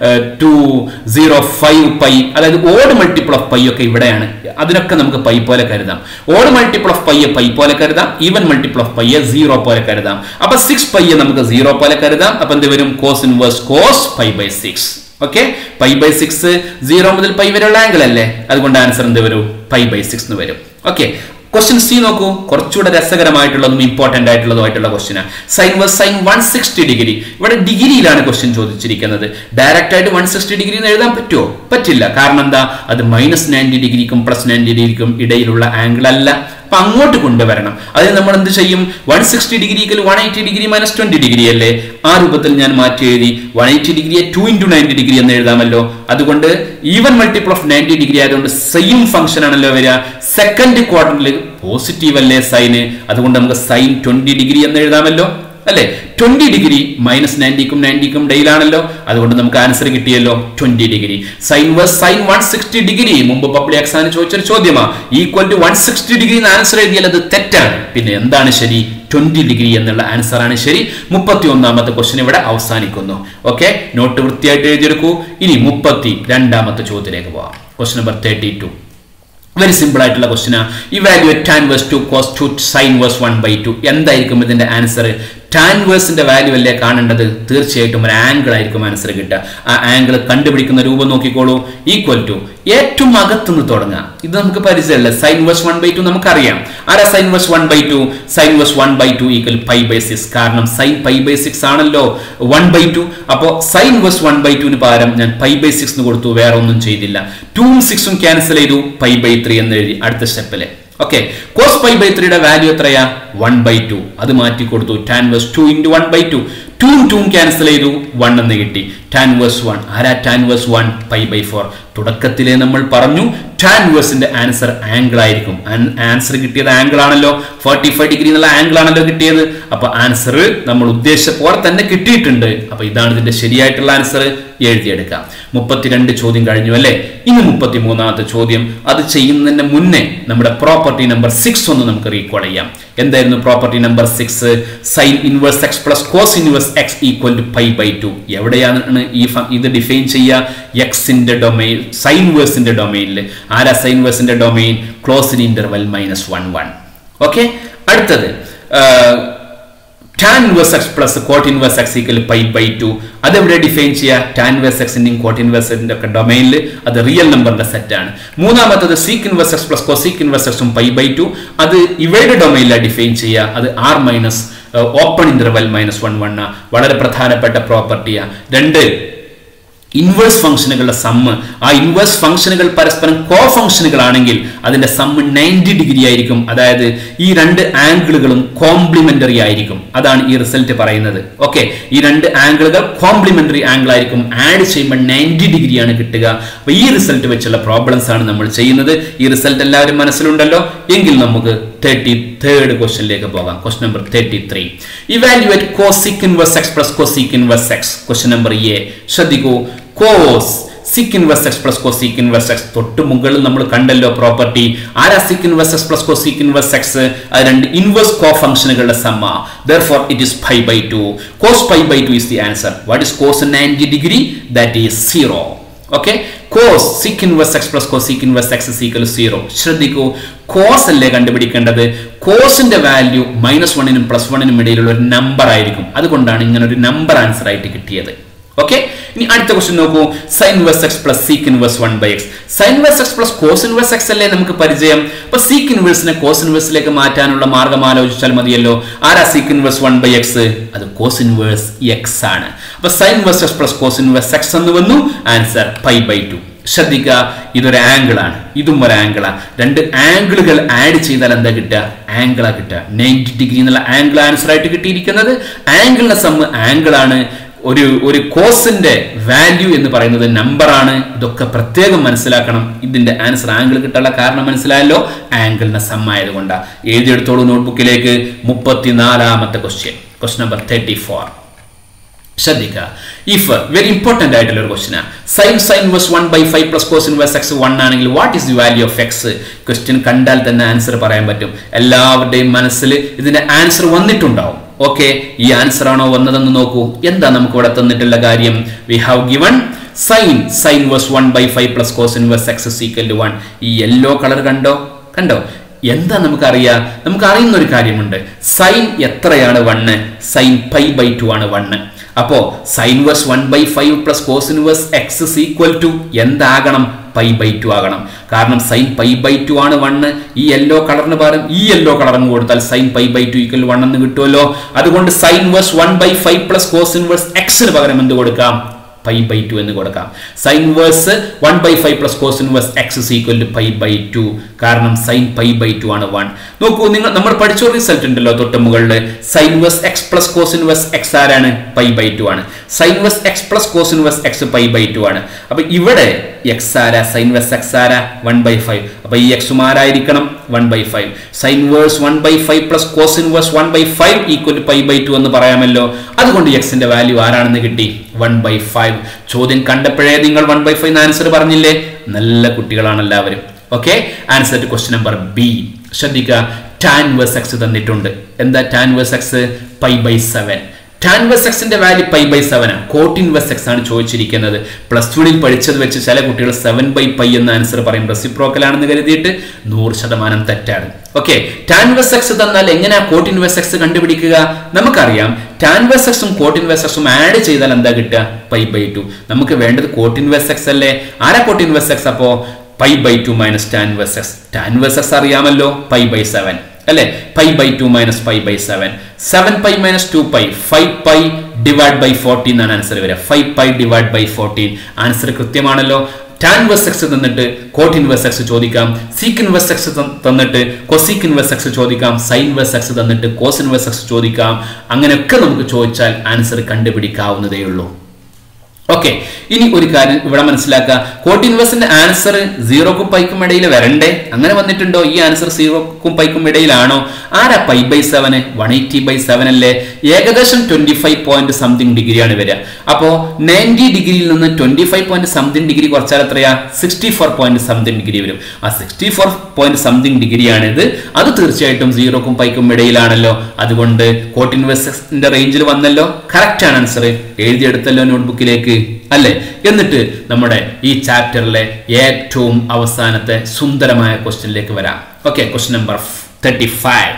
two zero five pi അതായത് ഓഡ് മൾട്ടിപ്പിൾ ഓഫ് പൈ ഒക്കെ ഇവിടെയാണ് അതിനൊക്കെ നമുക്ക് പൈ പോലെ കരുതാം ഓഡ് മൾട്ടിപ്പിൾ ഓഫ് പൈയെ പൈ പോലെ കരുതാം ഈവൻ മൾട്ടിപ്പിൾ ഓഫ് പൈയെ സീറോ പോലെ കരുതാം അപ്പൊ സിക്സ് പൈയെ നമുക്ക് സീറോ പോലെ കരുതാം അപ്പൊ എന്ത് വരും cos inverse cos pi by six okay pi by six zero മുതൽ പൈ വരെയുള്ള ആംഗിൾ അല്ലേ അതുകൊണ്ട് ആൻസർ എന്ത് വരും പൈ ബൈ സിക്സ് എന്ന് വരും ഓക്കെ ക്വസ്റ്റ്യൻ സി നോക്കൂ കുറച്ചുകൂടെ രസകരമായിട്ടുള്ളതും ഇമ്പോർട്ടന്റ് ആയിട്ടുള്ളതുമായിട്ടുള്ള ക്വസ്റ്റ്യൻ സൈൻ വസ് സൈൻ വൺ സിക്സ്റ്റി ഡിഗ്രി ഇവിടെ ഡിഗ്രിയിലാണ് ക്വസ്റ്റ്യൻ ചോദിച്ചിരിക്കുന്നത് ഡയറക്റ്റ് ആയിട്ട് വൺ സിക്സ്റ്റി ഡിഗ്രി എന്ന് എഴുതാൻ പറ്റുമോ പറ്റില്ല കാരണം എന്താ അത് മൈനസ് നയൻറ്റി ഡിഗ്രിക്കും പ്ലസ് നയൻറ്റി ഡിഗ്രിക്കും ഇടയിലുള്ള ആംഗിൾ അല്ല അപ്പൊ അങ്ങോട്ട് കൊണ്ടുവരണം അതിന് നമ്മൾ എന്ത് ചെയ്യും വൺ സിക്സ്റ്റി ഡിഗ്രിക്ക് one eighty degree minus twenty degree അല്ലേ ആ രൂപത്തിൽ ഞാൻ മാറ്റി എഴുതി വൺ എയ്റ്റി ഡിഗ്രിയെ ടു ഇൻറ്റു നയൻറ്റി ഡിഗ്രി എന്ന് എഴുതാമല്ലോ അതുകൊണ്ട് even multiple of ninety degree ആയതുകൊണ്ട് സെയിം ഫംഗ്ഷൻ ആണല്ലോ വരിക സെക്കൻഡ് ക്വാർട്ടറിൽ പോസിറ്റീവ് അല്ലേ സൈന് അതുകൊണ്ട് നമുക്ക് സൈൻ ട്വന്റി ഡിഗ്രി എന്ന് എഴുതാമല്ലോ അല്ലെ ട്വന്റി ഡിഗ്രി മൈനസ് നയൻറ്റിക്കും നയൻറ്റിക്കും ഡെയിലാണല്ലോ അതുകൊണ്ട് നമുക്ക് ആൻസർ കിട്ടിയല്ലോ twenty degree sine verse sine one sixty degree മുമ്പ് പബ്ലിക് എക്സാമിന് ചോദിച്ചൊരു ചോദ്യമാണ് equal to one sixty degree answer എഴുതിയാൽ അത് തെറ്റാണ് പിന്നെ എന്താണ് ശരി ട്വന്റി ഡിഗ്രി എന്നുള്ള ആൻസർ ആണ് ശരി മുപ്പത്തി ഒന്നാമത്തെ ക്വസ്റ്റ്യൻ ഇവിടെ അവസാനിക്കുന്നു ഓക്കെ നോട്ട് വൃത്തിയായിട്ട് എഴുതിയെടുക്കൂ ഇനി മുപ്പത്തി രണ്ടാമത്തെ ചോദ്യത്തിലേക്ക് പോവാം question number thirty two very simple ആയിട്ടുള്ള ക്വസ്റ്റിനാ evaluate tan verse two cos two sine verse one by two എന്തായിരിക്കും ഇതിന്റെ ആൻസർ ടാൻ വേഴ്സിന്റെ വാല്യൂ അല്ലേ കാണേണ്ടത് തീർച്ചയായിട്ടും ഒരു ആംഗിൾ ആയിരിക്കും ആൻസർ കിട്ടുക ആ ആംഗിൾ കണ്ടുപിടിക്കുന്ന രൂപം നോക്കിക്കോളൂ ഈക്വൽ ടു ഏറ്റവും അകത്തുനിന്ന് തുടങ്ങുക ഇത് നമുക്ക് പരിചയമല്ല sine verse one by two നമുക്കറിയാം ആരാ sine verse one by two sine verse one by two equal pi by six കാരണം സൈൻ പൈ ബൈ സിക്സ് ആണല്ലോ വൺ ബൈ ടു അപ്പോൾ സൈൻ വേഴ്സ് വൺ ബൈ ടുന് പകരം ഞാൻ പൈ ബൈ സിക്സ് എന്ന് കൊടുത്തു വേറെ ഒന്നും ചെയ്തില്ല ടൂവും സിക്സും ക്യാൻസൽ ചെയ്തു പൈ ബൈ ത്രീ എന്ന് എഴുതി അടുത്ത സ്റ്റെപ്പില് ഓക്കെ കോസ് പൈ ബൈ ത്രീയുടെ വാല്യൂ എത്രയാ വൺ ബൈ ടു അത് മാറ്റി കൊടുത്തു tan verse two into one by two ടൂം ടൂം ക്യാൻസൽ ചെയ്തു വൺ എന്ന് കിട്ടി ടാൻ വേഴ്സ് വൺ ആരാ tan verse one pi by four തുടക്കത്തിലെ നമ്മൾ പറഞ്ഞു ടാൻ വേഴ്സിന്റെ ആൻസർ ആംഗിൾ ആയിരിക്കും ആൻസർ കിട്ടിയത് ആംഗിൾ ആണല്ലോ ഫോർട്ടി ഫൈവ് ഡിഗ്രി എന്നുള്ള ആംഗിൾ ആണല്ലോ കിട്ടിയത് അപ്പൊ ആൻസർ നമ്മൾ ഉദ്ദേശിച്ച പോലെ തന്നെ കിട്ടിയിട്ടുണ്ട് അപ്പൊ ഇതാണ് ഇതിന്റെ ശരിയായിട്ടുള്ള ആൻസർ എഴുതിയെടുക്കാം മുപ്പത്തിരണ്ട് ചോദ്യം കഴിഞ്ഞു അല്ലേ ഇനി മുപ്പത്തി മൂന്നാമത്തെ ചോദ്യം അത് ചെയ്യുന്നതിന് മുന്നേ നമ്മുടെ പ്രോപ്പർട്ടി നമ്പർ സിക്സ് ഒന്ന് നമുക്ക് റീകോൾ ചെയ്യാം എന്തായിരുന്നു property number six sine inverse X plus cos inverse X equal to pi by two എവിടെയാണ് ഈ ഫ- ഇത് ഡിഫൈൻ ചെയ്യുക എക്സിന്റെ ഡൊമൈൻ സൈൻ വേഴ്സിന്റെ ഡൊമൈനിൽ ആരാ സൈൻ വേഴ്സിന്റെ domain close in interval minus one one okay അടുത്തത് tan inverse X plus cot inverse X equal pi by two അതെവിടെ ഡിഫൈൻ ചെയ്യുക ടാൻ ഇൻവേഴ്സ് എക്സിന്റെയും കോട്ട് ഇൻവേഴ്സിന്റെ ഒക്കെ ഡൊമൈനിൽ അത് റിയൽ നമ്പറിന്റെ സെറ്റ് ആണ് മൂന്നാമത്തത് sec inverse X plus cosec inverse എക്സും പൈ ബൈ ടു അത് ഇവയുടെ ഡൊമൈനിലാണ് ഡിഫൈൻ ചെയ്യുക അത് R minus open interval minus one one വളരെ പ്രധാനപ്പെട്ട പ്രോപ്പർട്ടിയാണ് രണ്ട് ഇൻവേഴ്സ് ഫംഗ്ഷനുകളുടെ സമ്മ് ആ ഇൻവേഴ്സ് ഫംഗ്ഷനുകൾ പരസ്പരം കോ ഫംഗ്ഷനുകളാണെങ്കിൽ അതിന്റെ സമ്മ് നയൻറ്റി ഡിഗ്രി ആയിരിക്കും അതായത് ഈ രണ്ട് ആംഗിളുകളും കോംപ്ലിമെന്ററി ആയിരിക്കും അതാണ് ഈ റിസൾട്ട് പറയുന്നത് ഓക്കെ ഈ രണ്ട് ആംഗിളുകൾ കോംപ്ലിമെന്ററി ആംഗിൾ ആയിരിക്കും ആഡ് ചെയ്യുമ്പോൾ നയൻറ്റി ഡിഗ്രിയാണ് കിട്ടുക അപ്പൊ ഈ റിസൾട്ട് വെച്ചുള്ള പ്രോബ്ലംസ് ആണ് നമ്മൾ ചെയ്യുന്നത് ഈ റിസൾട്ട് എല്ലാവരും മനസ്സിലുണ്ടല്ലോ എങ്കിൽ നമുക്ക് തേർട്ടി തേർഡ് ക്വസ്റ്റ്യനിലേക്ക് പോകാം question number thirty three evaluate cosec inverse X plus cosec inverse X question number A ശ്രദ്ധിക്കൂ cos sec inverse X plus cosec inverse X തൊട്ട് മുകളിൽ നമ്മൾ കണ്ടല്ലോ പ്രോപ്പർട്ടി ആരാ sec inverse X plus cosec inverse X അത് രണ്ട് inverse കോ ഫംഗ്ഷനുകളുടെ സമ്മ therefore it is pi by two cos pi by two is the answer what is cos ninety degree that is zero okay cos sec inverse X plus cosec inverse X equal zero ശ്രദ്ധിക്കൂ cos അല്ലേ കണ്ടുപിടിക്കേണ്ടത് കോസിന്റെ value minus വണ്ണിനും plus വണ്ണിനും ഇടയിലുള്ള ഒരു number ആയിരിക്കും അതുകൊണ്ടാണ് ഇങ്ങനെ ഒരു നമ്പർ ആൻസർ ആയിട്ട് കിട്ടിയത് ഓക്കെ ഇനി അടുത്ത ക്വസ്റ്റ്യൻ നോക്കൂ sine inverse X plus sec inverse one by X sine inverse X plus cos inverse X അല്ലേ നമുക്ക് പരിചയം അപ്പൊ സീക്ക് ഇൻവേഴ്സിനെ കോസ് ഇൻവേഴ്സിലേക്ക് മാറ്റാനുള്ള മാർഗം ആലോചിച്ചാൽ മതിയല്ലോ ആരാ sec inverse one by X അത് കോസ് ഇൻവേഴ്സ് എക്സ് ആണ് അപ്പൊ sine inverse X plus cos inverse X എന്ന് വന്നു ആൻസർ പൈ ബൈ ടു ശ്രദ്ധിക്കുക ഇതൊരു ആംഗിൾ ആണ് ഇതും ഒരു ആംഗിളാണ് രണ്ട് ആംഗിളുകൾ ആഡ് ചെയ്താൽ എന്താ കിട്ടുക ആംഗിളാ കിട്ടുക നയൻറ്റി ഡിഗ്രി എന്നുള്ള ആംഗിൾ ആൻസർ ആയിട്ട് കിട്ടിയിരിക്കുന്നത് ആംഗിളിന്റെ സമ്മ് ആംഗിൾ ആണ് ഒരു ഒരു കോസിന്റെ വാല്യൂ എന്ന് പറയുന്നത് നമ്പർ ആണ് ഇതൊക്കെ പ്രത്യേകം മനസ്സിലാക്കണം ഇതിന്റെ ആൻസർ ആംഗിൾ കിട്ടാനുള്ള കാരണം മനസ്സിലായല്ലോ ആംഗിളിന്റെ സം ആയതുകൊണ്ടാണ് എഴുതിയെടുത്തോളൂ നോട്ട്ബുക്കിലേക്ക് മുപ്പത്തിനാലാമത്തെ question question number thirty four ശ്രദ്ധിക്കുക ഇഫ് വെരി ഇമ്പോർട്ടന്റ് ആയിട്ടുള്ള ഒരു question sine sine verse one by five plus cos inverse X one ആണെങ്കിൽ what is the value of X question കണ്ടാൽ തന്നെ ആൻസർ പറയാൻ പറ്റും എല്ലാവരുടെയും മനസ്സിൽ ഇതിന്റെ ആൻസർ വന്നിട്ടുണ്ടാവും ഓക്കെ ഈ ആൻസർ ആണോ വന്നതെന്ന് നോക്കൂ എന്താ നമുക്ക് ഇവിടെ തന്നിട്ടുള്ള കാര്യം we have given sine sine verse one by five plus cos inverse X equal to one ഈ യെല്ലോ കളർ കണ്ടോ കണ്ടോ എന്താ നമുക്കറിയാം നമുക്ക് അറിയുന്ന ഒരു കാര്യമുണ്ട് സൈൻ എത്രയാണ് one sine pi by two ആണ് വണ്ണ് അപ്പോ sine verse one by five plus cos inverse X equal to എന്താകണം പൈ ബൈ ടു ആകണം കാരണം സൈൻ പൈ ബൈ ടു ആണ് വണ്ണ് ഈ യെല്ലോ കളറിന് പകരം ഈ യെല്ലോ കളറിന് കൊടുത്താൽ sine pi by two equal one എന്ന് കിട്ടുമല്ലോ അതുകൊണ്ട് sine verse one by five plus cos inverse എക്സിന് പകരം എന്ത് കൊടുക്കാം പൈ ബൈ ടു എന്ന് കൊടുക്കാം sign verse one by five plus cos inverse X equal to pi by two കാരണം സൈൻ പൈ ബൈ ടു ആണ് വൺ നോക്കൂ നിങ്ങൾ നമ്മൾ പഠിച്ച റിസൾട്ട് ഉണ്ടല്ലോ തൊട്ട് മുകളിൽ sine verse X plus cos inverse X ആരാണ് പൈ ബൈ ടു ആണ് sine verse X plus cos inverse X pi by two ആണ് അപ്പൊ ഇവിടെ എക്സ് ആരാ സൈൻ വേഴ്സ് എക്സ് ആരാ വൺ ബൈ ഫൈവ് അപ്പൊ ഈ എക്സും ആരായിരിക്കണം one by five sign verse one by five plus cos inverse one by five equal to pi by two എന്ന് പറയാമല്ലോ അതുകൊണ്ട് എക്സിന്റെ വാല്യൂ ആരാണെന്ന് കിട്ടി വൺ ബൈ ഫൈവ് ചോദ്യം കണ്ടപ്പോഴേ നിങ്ങൾ വൺ ബൈ ഫൈവ് ആൻസർ പറഞ്ഞില്ലേ നല്ല കുട്ടികളാണ് എല്ലാവരും okay answer to question number B ശ്രദ്ധിക്കുക ടാൻ വേഴ്സ് എക്സ് തന്നിട്ടുണ്ട് എന്താ tan verse X pi by seven tan verse എക്സിന്റെ വാല്യൂ പൈ ബൈ സെവൻ ആണ് കോട്ടിൻ വേഴ്സ് എക്സ് ആണ് ചോദിച്ചിരിക്കുന്നത് പ്ലസ് ടുവിൽ പഠിച്ചത് വെച്ച് ചില കുട്ടികൾ സെവൻ ബൈ പൈ എന്ന ആൻസർ പറയും റെസിപ്രോക്കൽ ആണെന്ന് കരുതിയിട്ട് നൂറ് ശതമാനം തെറ്റാണ് ഓക്കെ ടാൻ വേഴ്സ് എക്സ് തന്നാൽ എങ്ങനെയാ കോട്ടിൻ വേഴ്സ് എക്സ് കണ്ടുപിടിക്കുക നമുക്കറിയാം ടാൻ വേഴ്സ് എക്സും കോട്ടിൻ വേഴ്സ് എക്സും ആഡ് ചെയ്താൽ എന്താ കിട്ടുക പൈ ബൈ ടു നമുക്ക് വേണ്ടത് കോട്ടിൻ വേഴ്സ് എക്സ് അല്ലേ ആരാ കോട്ടിൻ വേഴ്സ് എക്സ് അപ്പോ pi by two minus tan verse X tan verse X അറിയാമല്ലോ പൈ ബൈ സെവൻ അല്ലെ pi by two minus pi by seven seven pi minus two pi five pi divide by fourteen എന്നാണ് answer വരിക five pi divide by fourteen answer കൃത്യമാണല്ലോ tan verse X തന്നിട്ട് cot inverse X ചോദിക്കാം sec inverse X തന്നിട്ട് cosec inverse X ചോദിക്കാം sine verse X തന്നിട്ട് cos inverse X ചോദിക്കാം അങ്ങനെയൊക്കെ നമുക്ക് ചോദിച്ചാൽ ആൻസർ കണ്ടുപിടിക്കാവുന്നതേ ഉള്ളൂ ഓക്കെ ഇനി ഒരു കാര്യം ഇവിടെ മനസ്സിലാക്കുക കോട്ട് ഇൻവേഴ്സിന്റെ ആൻസർ സീറോക്കും പൈക്കും ഇടയിൽ വരണ്ടേ അങ്ങനെ വന്നിട്ടുണ്ടോ ഈ ആൻസർ സീറോക്കും പൈക്കും ഇടയിലാണോ ആരാ പൈ ബൈ സെവന് വൺ എയ്റ്റി ബൈ സെവൻ അല്ലേ ഏകദേശം ട്വന്റി ഫൈവ് പോയിന്റ് സംതിങ് ഡിഗ്രിയാണ് വരിക അപ്പോ നയൻറ്റി ഡിഗ്രിയിൽ നിന്ന് twenty five point something degree കുറച്ചാൽ എത്രയാ sixty four point something degree വരും ആ സിക്സ്റ്റി ഫോർ പോയിന്റ് സംതിങ് ഡിഗ്രിയാണിത് അത് തീർച്ചയായിട്ടും സീറോക്കും പൈക്കും ഇടയിലാണല്ലോ അതുകൊണ്ട് കോട്ട് ഇൻവേഴ്സിന്റെ റേഞ്ചിൽ വന്നല്ലോ കറക്റ്റ് ആണ് ആൻസർ എഴുതിയെടുത്തല്ലോ നോട്ട്ബുക്കിലേക്ക് അല്ലേ എന്നിട്ട് നമ്മുടെ ഈ ചാപ്റ്ററിലെ ഏറ്റവും അവസാനത്തെ സുന്ദരമായ ക്വസ്റ്റ്യനിലേക്ക് വരാം okay question number thirty five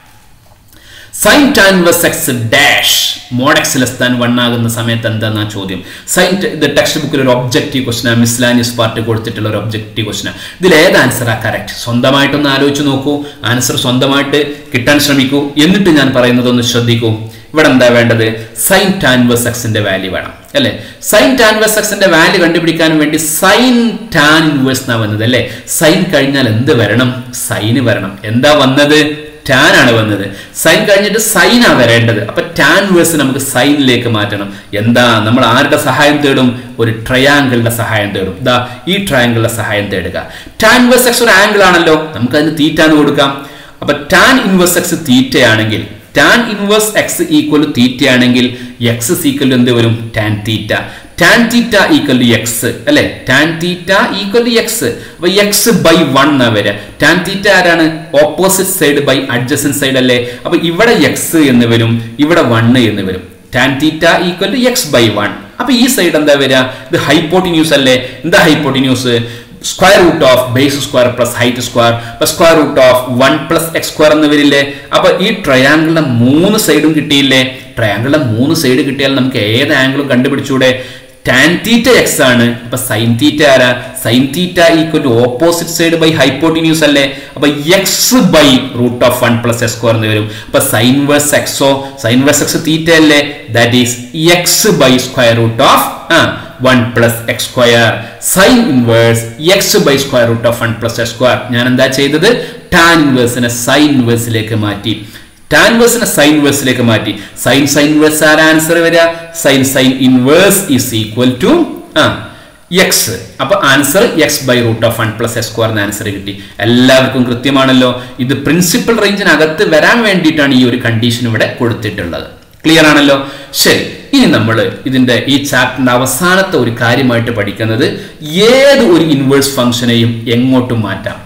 sine tan inverse X dash mod X less than one ആകുന്ന സമയത്ത് എന്താണെന്ന ചോദ്യം സൈൻ ഇത് ടെക്സ്റ്റ് ബുക്കിൽ ഒരു ഒബ്ജക്റ്റീവ് ക്വസ്റ്റൻ മിസ്ലാനിയസ് പാർട്ട് കൊടുത്തിട്ടുള്ള ഒരു ഒബ്ജക്റ്റീവ് ക്വസ്റ്റൻ ഇതിൽ ഏത് ആൻസറാ കറക്റ്റ് സ്വന്തമായിട്ടൊന്ന് ആലോചിച്ച് നോക്കൂ ആൻസർ സ്വന്തമായിട്ട് കിട്ടാൻ ശ്രമിക്കൂ എന്നിട്ട് ഞാൻ പറയുന്നതൊന്ന് ശ്രദ്ധിക്കൂ ഇവിടെ എന്താ വേണ്ടത് സൈൻ ടാൻവേഴ്സ് എക്സിന്റെ വാല്യൂ വേണം അല്ലെ സൈൻ ടാൻവേഴ്സ് എക്സിന്റെ വാല്യൂ കണ്ടുപിടിക്കാൻ വേണ്ടി സൈൻ ടാൻ ഇൻവേഴ്സ് എന്നാ വന്നത് അല്ലെ സൈൻ കഴിഞ്ഞാൽ എന്ത് വരണം സൈന് വരണം എന്താ വന്നത് ടാൻ ആണ് വന്നത് സൈൻ കഴിഞ്ഞിട്ട് സൈൻ ആ വരേണ്ടത് അപ്പൊ ടാൻ വേഴ്സ് നമുക്ക് സൈനിലേക്ക് മാറ്റണം എന്താ നമ്മൾ ആരുടെ സഹായം തേടും ഒരു ട്രയാങ്കിളിന്റെ സഹായം തേടും ഇതാ ഈ ട്രയാങ്കിളിന്റെ സഹായം തേടുക ടാൻ വേഴ്സ് എക്സ് ഒരു ആംഗിൾ ആണല്ലോ നമുക്ക് അതിന് തീറ്റ എന്ന് കൊടുക്കാം അപ്പൊ ടാൻ ഇൻവേഴ്സ് എക്സ് തീറ്റയാണെങ്കിൽ tan inverse X equal theta ആണെങ്കിൽ എക്സ് ഈക്വൽ എന്ത് വരും tan theta tan theta equal to X അല്ലെ tan theta equal to X അപ്പൊ എക്സ് ബൈ വൺ എന്നാ വരിക ടാൻ തീറ്റ ആരാണ് opposite side by adjacent side അല്ലേ അപ്പൊ ഇവിടെ എക്സ് എന്ന് വരും ഇവിടെ വൺ എന്ന് വരും tan theta equal to X by one അപ്പൊ ഈ സൈഡ് എന്താ വരിക ഇത് ഹൈപ്പോട്ടിന്യൂസ് അല്ലേ എന്താ hypotenuse square root of base square plus height square അപ്പൊ square root of one plus X square എന്ന് വരില്ലേ അപ്പൊ ഈ ട്രയാങ്കിളിന്റെ മൂന്ന് സൈഡും കിട്ടിയില്ലേ ട്രയാങ്കിളിന്റെ മൂന്ന് സൈഡ് കിട്ടിയാൽ നമുക്ക് ഏത് ആംഗിളും കണ്ടുപിടിച്ചൂടെ ടാൻ തീറ്റ എക്സ് ആണ് അപ്പൊ സൈൻ തീറ്റ ആരാ sine theta equal to opposite side by hypotenuse അല്ലേ അപ്പൊ X by root of one plus X square എന്ന് വരും അപ്പൊ സൈൻ വേഴ്സ് എക്സോ സൈൻ വേഴ്സ് എക്സ് തീറ്റ അല്ലേ that is X by square root of ആ one plus X square sine inverse X by square root of one plus X square ഞാൻ എന്താ ചെയ്തത് tan ഇൻവേഴ്സിനെ sign ഇൻവേഴ്സിലേക്ക് മാറ്റി ടാൻ വേഴ്സിനെ സൈൻ വേഴ്സിലേക്ക് മാറ്റി sine sine verse ആര answer വരിക sine sine inverse is equal to ആ എക്സ് അപ്പൊ answer X by root of one plus X സ്ക്വയറിന് ആൻസർ കിട്ടി എല്ലാവർക്കും കൃത്യമാണല്ലോ ഇത് പ്രിൻസിപ്പൽ റേഞ്ചിനകത്ത് വരാൻ വേണ്ടിയിട്ടാണ് ഈ ഒരു കണ്ടീഷൻ ഇവിടെ കൊടുത്തിട്ടുള്ളത് ക്ലിയർ ആണല്ലോ ശരി ഇനി നമ്മൾ ഇതിന്റെ ഈ ചാപ്റ്ററിന്റെ അവസാനത്തെ ഒരു കാര്യമായിട്ട് പഠിക്കുന്നത് ഏത് ഒരു ഇൻവേഴ്സ് ഫംഗ്ഷനെയും എങ്ങോട്ടും മാറ്റാം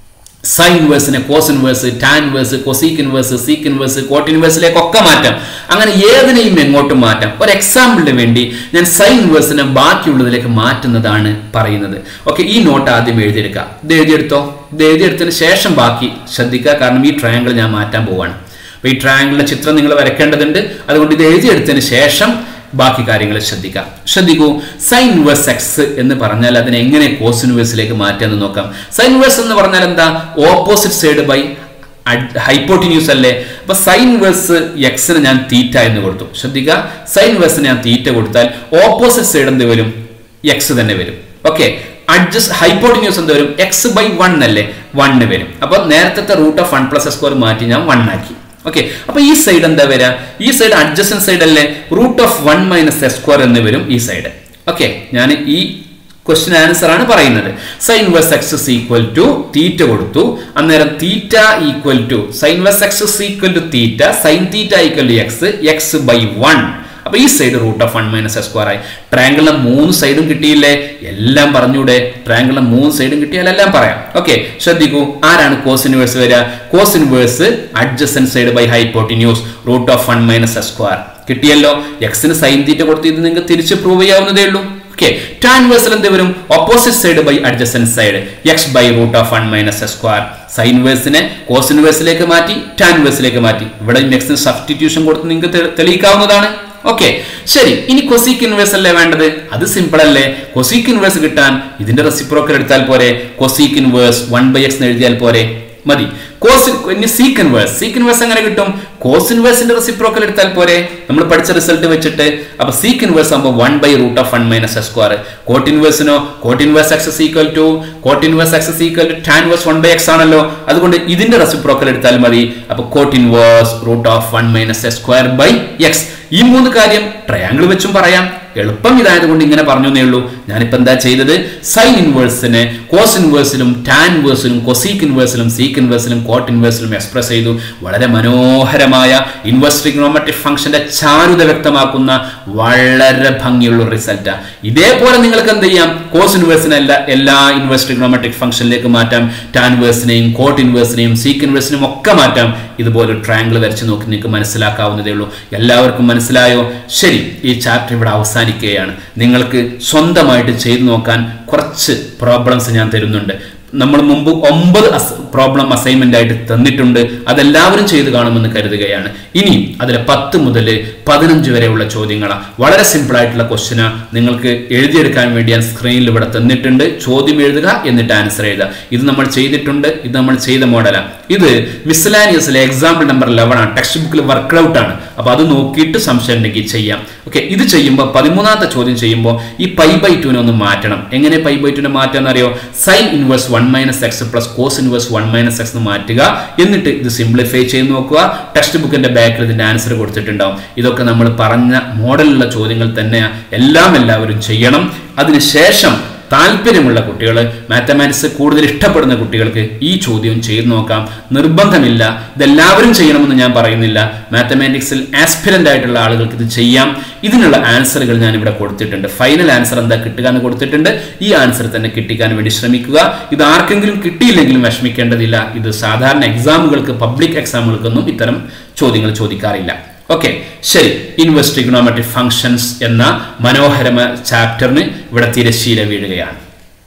സൈൻ ഇൻവേഴ്സിനെ cos inverse tan inverse cosec inverse sec inverse cot ഇൻവേഴ്സിലേക്കൊക്കെ മാറ്റാം അങ്ങനെ ഏതിനെയും എങ്ങോട്ടും മാറ്റാം ഒരു എക്സാമ്പിളിന് വേണ്ടി ഞാൻ സൈൻ ഇൻവേഴ്സിനെ ബാക്കിയുള്ളതിലേക്ക് മാറ്റുന്നതാണ് പറയുന്നത് ഓക്കെ ഈ നോട്ട് ആദ്യം എഴുതിയെടുക്കുക ഇത് എഴുതിയെടുത്തോ ഇത് എഴുതിയെടുത്തതിന് ശേഷം ബാക്കി ശ്രദ്ധിക്കുക കാരണം ഈ ട്രയാങ്കിൾ ഞാൻ മാറ്റാൻ പോവാണ് അപ്പോൾ ഈ ട്രയാങ്കിളിന്റെ ചിത്രം നിങ്ങൾ വരയ്ക്കേണ്ടതുണ്ട് അതുകൊണ്ട് ഇത് എഴുതിയെടുത്തതിന് ശേഷം ബാക്കി കാര്യങ്ങൾ ശ്രദ്ധിക്കാം ശ്രദ്ധിക്കൂ സൈൻ ഇൻവേഴ്സ് എക്സ് എന്ന് പറഞ്ഞാൽ അതിനെ എങ്ങനെ കോസ് ഇൻവേഴ്സിലേക്ക് മാറ്റാന്ന് നോക്കാം സൈൻ ഇൻവേഴ്സ് എന്ന് പറഞ്ഞാൽ എന്താ ഓപ്പോസിറ്റ് സൈഡ് ബൈ ഹൈപ്പോട്ടിന്യൂസ് അല്ലേ അപ്പൊ സൈൻ ഇൻവേഴ്സ് എക്സിന് ഞാൻ തീറ്റ എന്ന് കൊടുത്തു ശ്രദ്ധിക്കുക സൈൻ ഇൻവേഴ്സിന് ഞാൻ തീറ്റ കൊടുത്താൽ ഓപ്പോസിറ്റ് സൈഡ് എന്ത് വരും എക്സ് തന്നെ വരും ഓക്കെ അഡ്ജസ്റ്റ് ഹൈപ്പോട്ടിന്യൂസ് എന്ത് വരും എക്സ് ബൈ വൺ അല്ലേ വണ്ണ് വരും അപ്പൊ നേരത്തെ root of one plus square മാറ്റി ഞാൻ വൺ ആക്കി ഓക്കെ അപ്പൊ ഈ സൈഡ് എന്താ വരിക ഈ സൈഡ് അഡ്ജസ്റ്റൻ സൈഡ് അല്ലേ root of one minus s square എന്ന് വരും ഈ സൈഡ് ഓക്കെ ഞാൻ ഈ ക്വസ്റ്റ്യൻ ആൻസർ ആണ് പറയുന്നത് sine verse x is equal to theta കൊടുത്തു അന്നേരം theta equal to sine verse x is equal to theta sine theta equal to x x by one അപ്പൊ ഈ side root of one minus s square ആയി ട്രയാങ്കിളിലെ മൂന്ന് സൈഡും കിട്ടിയില്ലേ എല്ലാം പറഞ്ഞൂടെ ട്രയാങ്കിളിലെ മൂന്ന് സൈഡും കിട്ടിയാൽ എല്ലാം പറയാം ഓക്കെ ശ്രദ്ധിക്കൂ ആരാണ് കോസ് ഇൻവേഴ്സ് വരിക cos inverse adjacent side by hypotenuse root of one minus s square കിട്ടിയല്ലോ എക്സിന് സൈൻ തീറ്റ കൊടുത്ത് ഇത് നിങ്ങൾക്ക് തിരിച്ച് പ്രൂവ് ചെയ്യാവുന്നതേ ഉള്ളൂ ഓക്കെ ടാൻ വേഴ്സിൽ എന്ത് വരും opposite side by adjacent side x by root of one minus s square sine വേഴ്സിനെ കോസ് ഇൻവേഴ്സിലേക്ക് മാറ്റി ടാൻ വേഴ്സിലേക്ക് മാറ്റി ഇവിടെ എക്സിന് സബ്സ്റ്റിറ്റ്യൂഷൻ കൊടുത്ത് നിങ്ങൾക്ക് തെളിയിക്കാവുന്നതാണ് ഓക്കെ ശരി ഇനി കൊസീക്ക് ഇൻവേഴ്സ് അല്ലേ വേണ്ടത് അത് സിമ്പിൾ അല്ലേ കൊസീക്ക് ഇൻവേഴ്സ് കിട്ടാൻ ഇതിന്റെ റെസിപ്രോക്കൽ എടുത്താൽ പോരെ cosec inverse one by x എഴുതിയാൽ പോരെ മതി കോസ് ഇനി സീക്ക് ഇൻവേഴ്സ് സീക്ക് ഇൻവേഴ്സ് എങ്ങനെ കിട്ടും കോസ് ഇൻവേഴ്സിന്റെ റെസിപ്രോക്കൽ എടുത്താൽ പോരെ നമ്മൾ പഠിച്ച റിസൾട്ട് വെച്ചിട്ട് അപ്പൊ സീക്ക് ഇൻവേഴ്സ് ആകുമ്പോൾ one by root of one minus s square cot ഇൻവേഴ്സിനോ cot inverse X equal to cot inverse X equal to tan inverse one by x ആണല്ലോ അതുകൊണ്ട് ഇതിന്റെ റെസിപ്രോക്കൽ എടുത്താൽ മതി അപ്പൊ cot inverse root of one minus s square by x ഈ മൂന്ന് കാര്യം ട്രയാങ്കിൾ വെച്ചും പറയാം എളുപ്പം ഇതായതുകൊണ്ട് ഇങ്ങനെ പറഞ്ഞു എന്നേ ഉള്ളൂ ഞാനിപ്പോൾ എന്താ ചെയ്തത് സൈൻ ഇൻവേഴ്സിനെ കോസ് ഇൻവേഴ്സിലും ടാൻ ഇൻവേഴ്സിലും കൊസീക്ക് ഇൻവേഴ്സിലും സീക്ക് ഇൻവേഴ്സിലും കോട്ട് ഇൻവേഴ്സിലും എക്സ്പ്രസ് ചെയ്തു വളരെ മനോഹരമായ ഇൻവേഴ്സ് ട്രിഗ്നോമെട്രിക് ഫംഗ്ഷന്റെ ചാരുത വ്യക്തമാക്കുന്ന വളരെ ഭംഗിയുള്ള റിസൾട്ട് ഇതേപോലെ നിങ്ങൾക്ക് എന്ത് ചെയ്യാം കോസ് ഇൻവേഴ്സിനെ എല്ലാ എല്ലാ ഇൻവേഴ്സ് ട്രിഗ്നോമെട്രിക് ഫംഗ്ഷനിലേക്ക് മാറ്റാം ടാൻ ഇൻവേഴ്സിനെയും കോട്ട് ഇൻവേഴ്സിനെയും സീക്ക് ഇൻവേഴ്സിനെയും ഒക്കെ മാറ്റാം ഇതുപോലെ ട്രയാങ്കിൾ വരച്ച് നോക്കി നിങ്ങൾക്ക് മനസ്സിലാക്കാവുന്നതേ ഉള്ളൂ എല്ലാവർക്കും മനസ്സിലായോ ശരി ഈ ചാപ്റ്റർ ഇവിടെ അവസാനിക്കുകയാണ് നിങ്ങൾക്ക് സ്വന്തമായിട്ട് ചെയ്തു നോക്കാൻ കുറച്ച് പ്രോബ്ലംസ് ഞാൻ തരുന്നുണ്ട് നമ്മൾ മുമ്പ് ഒമ്പത് പ്രോബ്ലം അസൈൻമെന്റ് ആയിട്ട് തന്നിട്ടുണ്ട് അതെല്ലാവരും ചെയ്തു കാണുമെന്ന് കരുതുകയാണ് ഇനി അതിൽ പത്ത് മുതൽ പതിനഞ്ച് വരെയുള്ള ചോദ്യങ്ങളാണ് വളരെ സിമ്പിൾ ആയിട്ടുള്ള ക്വസ്റ്റ്യനാ നിങ്ങൾക്ക് എഴുതിയെടുക്കാൻ വേണ്ടി ഞാൻ സ്ക്രീനിൽ ഇവിടെ തന്നിട്ടുണ്ട് ചോദ്യം എഴുതുക എന്നിട്ട് ആൻസർ എഴുതുക ഇത് നമ്മൾ ചെയ്തിട്ടുണ്ട് ഇത് നമ്മൾ ചെയ്ത മോഡലാണ് ഇത് മിസ്ലാനിയസിലെ എക്സാമ്പിൾ നമ്പർ ലെവൻ ആണ് ടെക്സ്റ്റ് ബുക്കിൽ വർക്ക് ഔട്ട് ആണ് അപ്പൊ അത് നോക്കിയിട്ട് സംശയം ഉണ്ടെങ്കിൽ ചെയ്യാം ഓക്കെ ഇത് ചെയ്യുമ്പോൾ പതിമൂന്നാമത്തെ ചോദ്യം ചെയ്യുമ്പോൾ ഈ പൈ ബൈ ടുവിനെ ഒന്ന് മാറ്റണം എങ്ങനെ പൈ ബൈ ടുവിനെ മാറ്റാന്ന് അറിയോ sine inverse one minus x plus cos inverse one minus x മാറ്റുക എന്നിട്ട് ഇത് സിംപ്ലിഫൈ ചെയ്ത് നോക്കുക ടെക്സ്റ്റ് ബുക്കിന്റെ ബാക്കിൽ ഇതിന്റെ ആൻസർ കൊടുത്തിട്ടുണ്ടാവും ഇതൊക്കെ നമ്മൾ പറഞ്ഞ മോഡലുള്ള ചോദ്യങ്ങൾ തന്നെ എല്ലാം എല്ലാവരും ചെയ്യണം അതിനുശേഷം താല്പര്യമുള്ള കുട്ടികൾ മാത്തമാറ്റിക്സ് കൂടുതൽ ഇഷ്ടപ്പെടുന്ന കുട്ടികൾക്ക് ഈ ചോദ്യം ചെയ്തു നോക്കാം നിർബന്ധമില്ല ഇതെല്ലാവരും ചെയ്യണമെന്ന് ഞാൻ പറയുന്നില്ല മാത്തമാറ്റിക്സിൽ ആസ്പിരന്റ് ആയിട്ടുള്ള ആളുകൾക്ക് ഇത് ചെയ്യാം ഇതിനുള്ള ആൻസറുകൾ ഞാൻ ഇവിടെ കൊടുത്തിട്ടുണ്ട് ഫൈനൽ ആൻസർ എന്താ കിട്ടുക എന്ന് കൊടുത്തിട്ടുണ്ട് ഈ ആൻസർ തന്നെ കിട്ടിക്കാൻ വേണ്ടി ശ്രമിക്കുക ഇത് ആർക്കെങ്കിലും കിട്ടിയില്ലെങ്കിലും വിഷമിക്കേണ്ടതില്ല ഇത് സാധാരണ എക്സാമുകൾക്ക് പബ്ലിക് എക്സാമുകൾക്കൊന്നും ഇത്തരം ചോദ്യങ്ങൾ ചോദിക്കാറില്ല ഓക്കെ ശരി ഇൻവേഴ്സ് ട്രിഗ്നോമെട്രിക് ഫങ്ഷൻസ് എന്ന മനോഹരമ ചാപ്റ്ററിന് ഇവിടെ തിരശ്ശീല വീഴുകയാണ്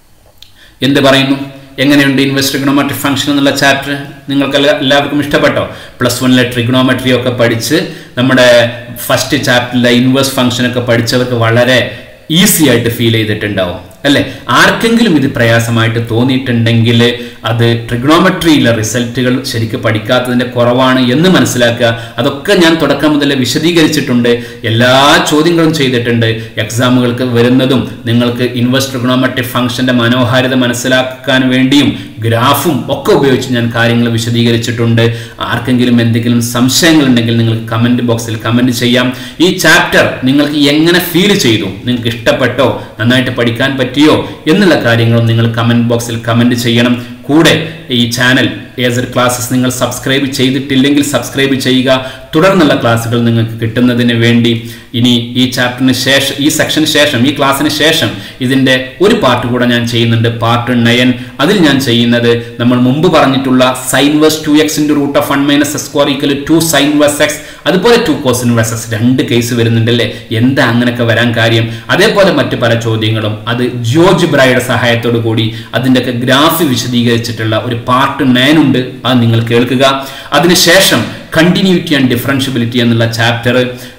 എന്ത് പറയുന്നു എങ്ങനെയുണ്ട് ഇൻവേഴ്സ് ട്രിഗ്നോമെട്രിക് ഫംഗ്ഷൻ എന്നുള്ള ചാപ്റ്റർ നിങ്ങൾക്ക് എല്ലാവർക്കും ഇഷ്ടപ്പെട്ടോ പ്ലസ് വണ്ണിലെ ട്രിഗ്നോമെട്രി ഒക്കെ പഠിച്ച് നമ്മുടെ ഫസ്റ്റ് ചാപ്റ്ററിലെ ഇൻവേഴ്സ് ഫംഗ്ഷൻ ഒക്കെ പഠിച്ചവർക്ക് വളരെ ഈസി ആയിട്ട് ഫീൽ ചെയ്തിട്ടുണ്ടാവും അല്ലെ ആർക്കെങ്കിലും ഇത് പ്രയാസമായിട്ട് തോന്നിയിട്ടുണ്ടെങ്കിൽ അത് ട്രിഗ്നോമെട്രിയിലെ റിസൾട്ടുകൾ ശരിക്കും പഠിക്കാത്തതിന്റെ കുറവാണ് എന്ന് മനസ്സിലാക്കുക അതൊക്കെ ഞാൻ തുടക്കം മുതലേ വിശദീകരിച്ചിട്ടുണ്ട് എല്ലാ ചോദ്യങ്ങളും ചെയ്തിട്ടുണ്ട് എക്സാമുകൾക്ക് വരുന്നതും നിങ്ങൾക്ക് ഇൻവേഴ്സ് ട്രിഗ്നോമെട്രിക് ഫംഗ്ഷന്റെ മനോഹാരിത മനസ്സിലാക്കാൻ വേണ്ടിയും ഗ്രാഫും ഒക്കെ ഉപയോഗിച്ച് ഞാൻ കാര്യങ്ങൾ വിശദീകരിച്ചിട്ടുണ്ട് ആർക്കെങ്കിലും എന്തെങ്കിലും സംശയങ്ങൾ ഉണ്ടെങ്കിൽ നിങ്ങൾക്ക് കമന്റ് ബോക്സിൽ കമന്റ് ചെയ്യാം ഈ ചാപ്റ്റർ നിങ്ങൾക്ക് എങ്ങനെ ഫീൽ ചെയ്തു നിങ്ങൾക്ക് ഇഷ്ടപ്പെട്ടോ നന്നായിട്ട് പഠിക്കാൻ പറ്റിയോ എന്നുള്ള കാര്യങ്ങളും നിങ്ങൾ കമന്റ് ബോക്സിൽ കമന്റ് ചെയ്യണം കൂടെ ഈ ചാനൽ ഏസർ ക്ലാസ്സസ് നിങ്ങൾ സബ്സ്ക്രൈബ് ചെയ്തിട്ടില്ലെങ്കിൽ സബ്സ്ക്രൈബ് ചെയ്യുക തുടർന്നുള്ള ക്ലാസ്സുകൾ നിങ്ങൾക്ക് കിട്ടുന്നതിന് വേണ്ടി ഇനി ഈ ചാപ്റ്ററിന് ശേഷം ഈ സെക്ഷന് ശേഷം ഈ ക്ലാസ്സിന് ശേഷം ഇതിന്റെ ഒരു പാർട്ട് കൂടെ ഞാൻ ചെയ്യുന്നുണ്ട് പാർട്ട് നയൻ അതിൽ ഞാൻ ചെയ്യുന്നത് നമ്മൾ മുമ്പ് പറഞ്ഞിട്ടുള്ള sine inverse two x into root of one minus s square equal to sine verse x അതുപോലെ ടു കോസ് ഇൻവേഴ്സ് എക്സ് രണ്ട് കേസ് വരുന്നുണ്ടല്ലേ എന്താ അങ്ങനെയൊക്കെ വരാൻ കാര്യം അതേപോലെ മറ്റു പല ചോദ്യങ്ങളും അത് ജോർജ് ബ്രൈയുടെ സഹായത്തോടു കൂടി അതിൻ്റെയൊക്കെ ഗ്രാഫ് വിശദീകരിച്ചിട്ടുള്ള ഒരു പാർട്ട് നയൻ ഉണ്ട് അത് നിങ്ങൾ കേൾക്കുക അതിനുശേഷം കണ്ടിന്യൂറ്റി ആൻഡ് ഡിഫറൻഷ്യബിലിറ്റി എന്നുള്ള ചാപ്റ്റർ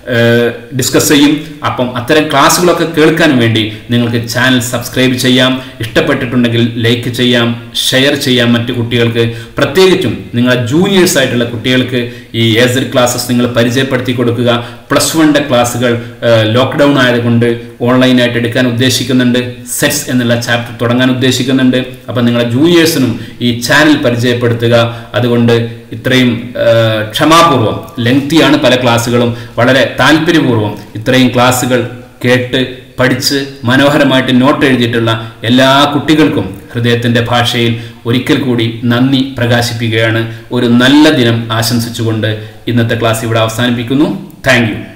ഡിസ്കസ് ചെയ്യും അപ്പം അത്തരം ക്ലാസ്സുകളൊക്കെ കേൾക്കാൻ വേണ്ടി നിങ്ങൾക്ക് ചാനൽ സബ്സ്ക്രൈബ് ചെയ്യാം ഇഷ്ടപ്പെട്ടിട്ടുണ്ടെങ്കിൽ ലൈക്ക് ചെയ്യാം ഷെയർ ചെയ്യാം മറ്റു കുട്ടികൾക്ക് പ്രത്യേകിച്ചും നിങ്ങളെ ജൂനിയേഴ്സ് ആയിട്ടുള്ള കുട്ടികൾക്ക് ഈ ഏസർ ക്ലാസ്സസ് നിങ്ങൾ പരിചയപ്പെടുത്തി കൊടുക്കുക പ്ലസ് വണ്ണിൻ്റെ ക്ലാസ്സുകൾ ലോക്ക്ഡൗൺ ആയതുകൊണ്ട് ഓൺലൈനായിട്ട് എടുക്കാൻ ഉദ്ദേശിക്കുന്നുണ്ട് സെറ്റ്സ് എന്നുള്ള ചാപ്റ്റർ തുടങ്ങാൻ ഉദ്ദേശിക്കുന്നുണ്ട് അപ്പം നിങ്ങളെ ജൂനിയേഴ്സിനും ഈ ചാനൽ പരിചയപ്പെടുത്തുക അതുകൊണ്ട് ഇത്രയും ക്ഷമാപൂർവം ലെങ്തിയാണ് പല ക്ലാസ്സുകളും വളരെ താല്പര്യപൂർവ്വം ഇത്രയും ക്ലാസ്സുകൾ കേട്ട് പഠിച്ച് മനോഹരമായിട്ട് നോട്ട് എഴുതിയിട്ടുള്ള എല്ലാ കുട്ടികൾക്കും ഹൃദയത്തിൻ്റെ ഭാഷയിൽ ഒരിക്കൽ കൂടി നന്ദി പ്രകാശിപ്പിക്കുകയാണ് ഒരു നല്ല ദിനം ആശംസിച്ചുകൊണ്ട് ഇന്നത്തെ ക്ലാസ് ഇവിടെ അവസാനിപ്പിക്കുന്നു താങ്ക്